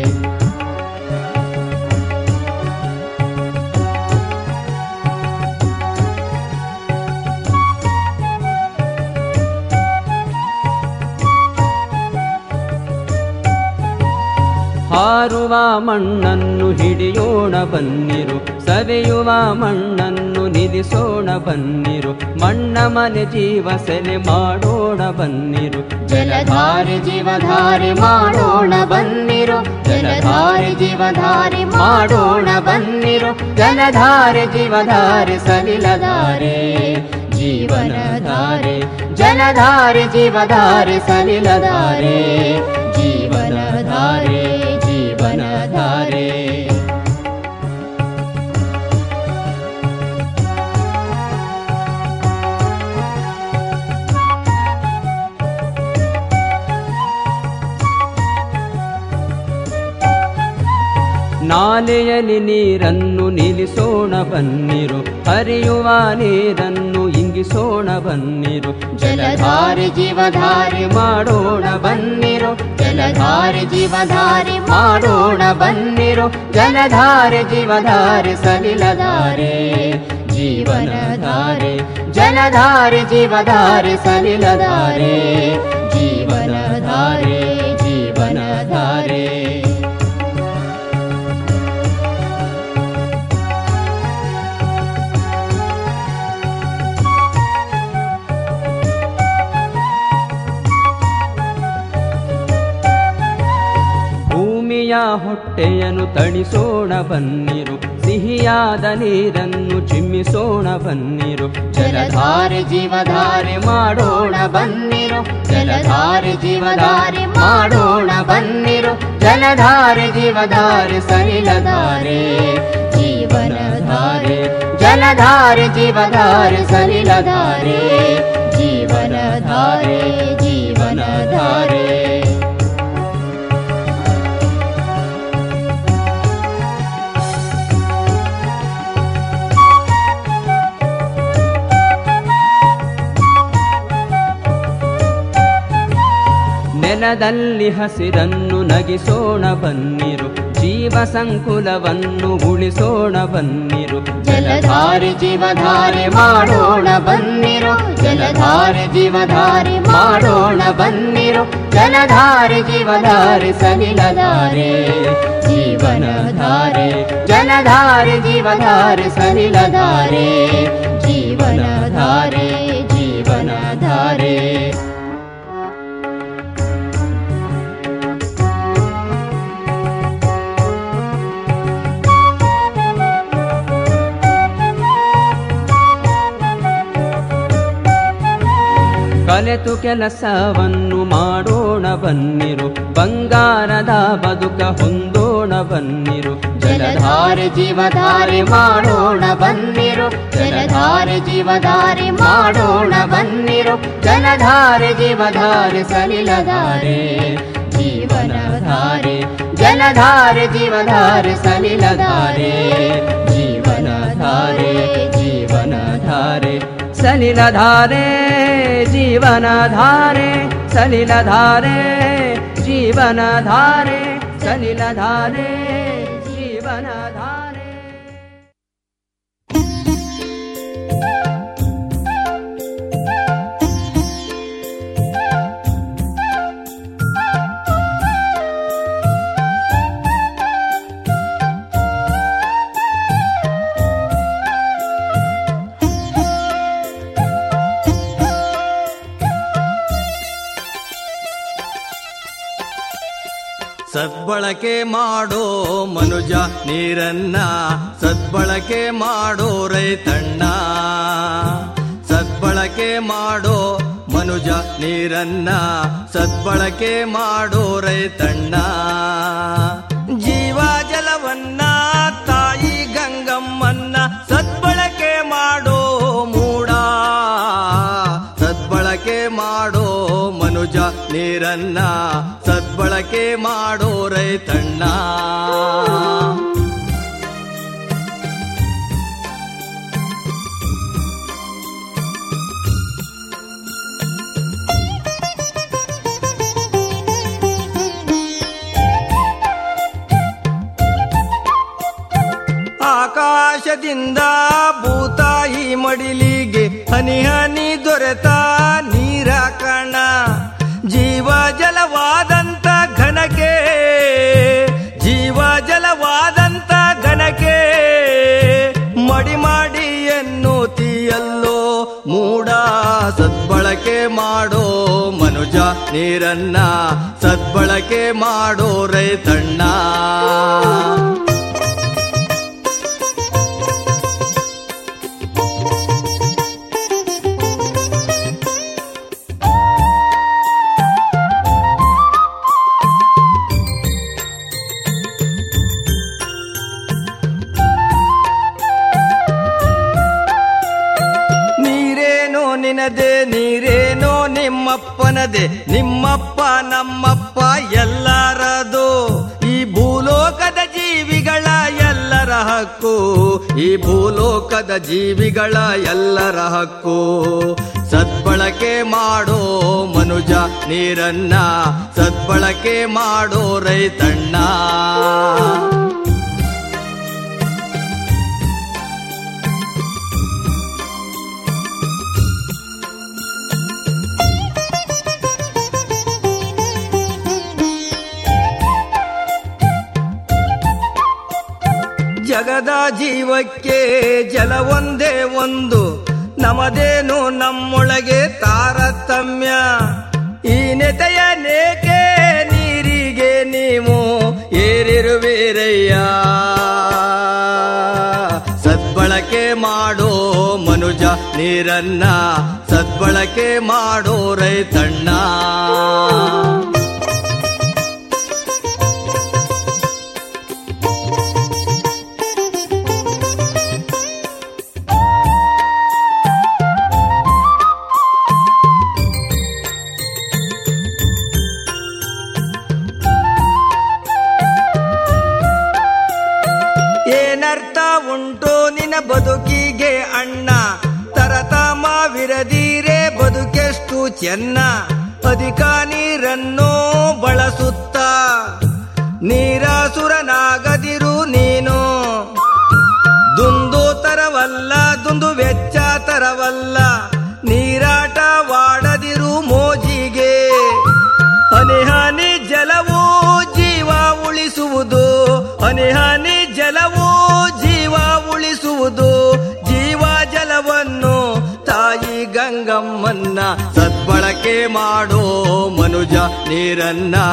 ಹಾರುವ ಮಣ್ಣನ್ನು ಹಿಡಿಯೋಣ ಬನ್ನಿರು ಸವೆಯುವ ಮಣ್ಣನ್ನು ನಿಲ್ಲಿಸೋಣ ಬನ್ನಿರು ಮಣ್ಣ ಮನೆ ಜೀವ ಸೆಲೆ ಮಾಡೋಣ ಬನ್ನಿರು ಜಲಧಾರೆ ಜೀವಧಾರೆ ಮಾಡೋಣ ಬನ್ನಿರು ಜಲಧಾರೆ ಜೀವಧಾರೆ ಮಾಡೋಣ ಬನ್ನಿರು ಜಲಧಾರೆ ಜೀವಧಾರೆ ಸಲಿಲಧಾರೆ ಜೀವನಧಾರೆ ಜಲಧಾರೆ ಜೀವಧಾರೆ ಸಲಿಲಧಾರೆ ಜೀವನಧಾರೆ ಜೀವನಧಾರೆ ನಾಲೆಯಲ್ಲಿ ನೀರನ್ನು ನಿಲ್ಲಿಸೋಣ ಬನ್ನಿರು ಹರಿಯುವ ನೀರನ್ನು ಇಂಗಿಸೋಣ ಬನ್ನಿರು ಜಲಧಾರೆ ಜೀವಧಾರೆ ಮಾಡೋಣ ಬನ್ನಿರು ಜಲಧಾರೆ ಜೀವಧಾರೆ ಮಾಡೋಣ ಬನ್ನಿರು ಜಲಧಾರೆ ಜೀವಧಾರೆ ಸಲಿಲಧಾರೆ ಜೀವನಧಾರೆ ಜಲಧಾರೆ ಜೀವಧಾರೆ ಸಲಿಲಧಾರೆ ಜೀವನಧಾರೆ ಜೀವನಧಾರೆ ಭೂಮಿಯ ಹೊಟ್ಟೆಯನ್ನು ತಣಿಸೋಣ ಬನ್ನಿರು ಸಿಹಿಯಾದ ನೀರನ್ನು ಚಿಮ್ಮಿಸೋಣ ಬನ್ನಿರು ಜಲಧಾರೆ ಜೀವಧಾರೆ ಮಾಡೋಣ ಬನ್ನಿರು ಜಲಧಾರೆ ಜೀವಧಾರೆ ಮಾಡೋಣ ಬನ್ನಿರು ಜಲಧಾರೆ ಜೀವಧಾರೆ ಸಲಿಲಧಾರೆ ಜೀವನಧಾರೆ ಜಲಧಾರೆ ಜೀವಧಾರೆ ಸಲಿಲಧಾರೆ ಜೀವನಧಾರೆ ಜೀವನಧಾರೆ ವನದಲ್ಲಿ ಹಸಿರನ್ನು ನಗಿಸೋಣ ಬನ್ನಿರು ಜೀವ ಸಂಕುಲವನ್ನು ಉಳಿಸೋಣ ಬನ್ನಿರು ಜಲಧಾರೆ ಜೀವಧಾರೆ ಮಾಡೋಣ ಬನ್ನಿರು ಜಲಧಾರೆ ಜೀವಧಾರೆ ಮಾಡೋಣ ಬನ್ನಿರು ಜಲಧಾರೆ ಜೀವಧಾರೆ ಸಲಿಲಧಾರೆ ಜೀವನಧಾರೆ ಜಲಧಾರೆ ಜೀವಧಾರೆ ಸಲಿಲಧಾರೆ ಜೀವನಧಾರೆ ಜೀವನಧಾರೆ ಕಲೆತು ಕೆಲಸವನ್ನು ಮಾಡೋಣ ಬನ್ನಿರು ಬಂಗಾರದ ಬದುಕ ಹೊಂದೋಣ ಬನ್ನಿರು ಜಲಧಾರೆ ಜೀವಧಾರೆ ಮಾಡೋಣ ಬನ್ನಿರು ಜಲಧಾರೆ ಜೀವಧಾರೆ ಮಾಡೋಣ ಬನ್ನಿರು ಜಲಧಾರೆ ಜೀವಧಾರೆ ಸಲಿಲಧಾರೆ ಜೀವನಧಾರೆ ಜಲಧಾರೆ ಜೀವಧಾರೆ ಸಲಿಲಧಾರೆ ಜೀವನಧಾರೆ ಜೀವನಧಾರೆ ಸಲಿಲಧಾರೆ ಜೀವನಧಾರೆ ಸಲಿಲಧಾರೆ ಜೀವನಧಾರೆ ಸಲಿಲಧಾರೆ ಜೀವನಧಾರೆ
ಸದ್ಬಳಕೆ ಮಾಡೋ ಮನುಜ ನೀರನ್ನ ಸದ್ಬಳಕೆ ಮಾಡೋ ರೈತಣ್ಣ ಸದ್ಬಳಕೆ ಮಾಡೋ ಮನುಜ ನೀರನ್ನ ಸದ್ಬಳಕೆ ಮಾಡೋ ರೈತಣ್ಣ ಜೀವ ಜಲವನ್ನ ತಾಯಿ ಗಂಗಮ್ಮನ್ನ ಸದ್ಬಳಕೆ ಮಾಡೋ ಮೂಡ ಸದ್ಬಳಕೆ ಮಾಡೋ ಮನುಜ ನೀರನ್ನ ಸದ್ಬಳಕೆ ಮಾಡೋ ರೈತಣ್ಣ ಆಕಾಶದಿಂದ ಭೂತಾಯಿ ಮಡಿಲಿಗೆ ಹನಿ ಹನಿ ದೊರೆತ ನೀರ ಕಣ ಜೀವ ಜಲವಾದಂತ ಘನಕ್ಕೆ ಜೀವ ಜಲವಾದಂತ ಘನಕ್ಕೆ ಮಡಿ ಮಾಡಿ ಎನ್ನುತ್ತೀಯಲ್ಲೋ ಮೂಡ ಸದ್ಬಳಕೆ ಮಾಡೋ ಮನುಜ ನೀರನ್ನ ಸದ್ಬಳಕೆ ಮಾಡೋ ರೈತಣ್ಣ ನೀರೇನೋ ನಿನದೆ ನೀರೇನೋ ನಿಮ್ಮಪ್ಪನದೆ ನಿಮ್ಮಪ್ಪ ನಮ್ಮಪ್ಪ ಎಲ್ಲರದು ಈ ಭೂಲೋಕದ ಜೀವಿಗಳ ಎಲ್ಲರ ಹಕ್ಕು ಈ ಭೂಲೋಕದ ಜೀವಿಗಳ ಎಲ್ಲರ ಹಕ್ಕು ಸದ್ಬಳಕೆ ಮಾಡೋ ಮನುಜ ನೀರನ್ನ ಸದ್ಬಳಕೆ ಮಾಡೋ ರೈತಣ್ಣ ಜಗದ ಜೀವಕ್ಕೆ ಜಲ ಒಂದೇ ಒಂದು ನಮದೇನು ನಮ್ಮೊಳಗೆ ತಾರತಮ್ಯ ಈ ನೆತೆಯ ನೇಕೆ ನೀರಿಗೆ ನೀವು ಏರಿರುವಿರಯ್ಯ ಸದ್ಬಳಕೆ ಮಾಡೋ ಮನುಜ ನೀರನ್ನ ಸದ್ಬಳಕೆ ಮಾಡೋ ರೈತಣ್ಣ ಏನರ್ಥ ಉಂಟು ನಿನ್ನ ಬದುಕಿಗೆ ಅಣ್ಣ ತರತಮ ವಿರದೀರೆ ಬದುಕೆಷ್ಟು ಚೆನ್ನ ಅಧಿಕ ನೀರನ್ನು ಬಳಸುತ್ತ ನೀರಾಸುರನಾಗದಿರು ನೀನು ದುಂದು ತರವಲ್ಲ ದುಂದು ವೆಚ್ಚ ತರವಲ್ಲ ನೀರಾಟವಾಡದಿರು ಮೋಜಿಗೆ ಹನಿ ಹನಿ ಜಲವು ಜೀವ ಉಳಿಸುವುದು ಹನಿ ಹನಿ ಜಲವು ಜೀವ ಉಳಿಸುವುದು ಜೀವ ಜಲವನ್ನು ತಾಯಿ ಗಂಗಮ್ಮನ್ನ ಸದ್ಬಳಕೆ ಮಾಡೋ ಮನುಜ ನೀರನ್ನ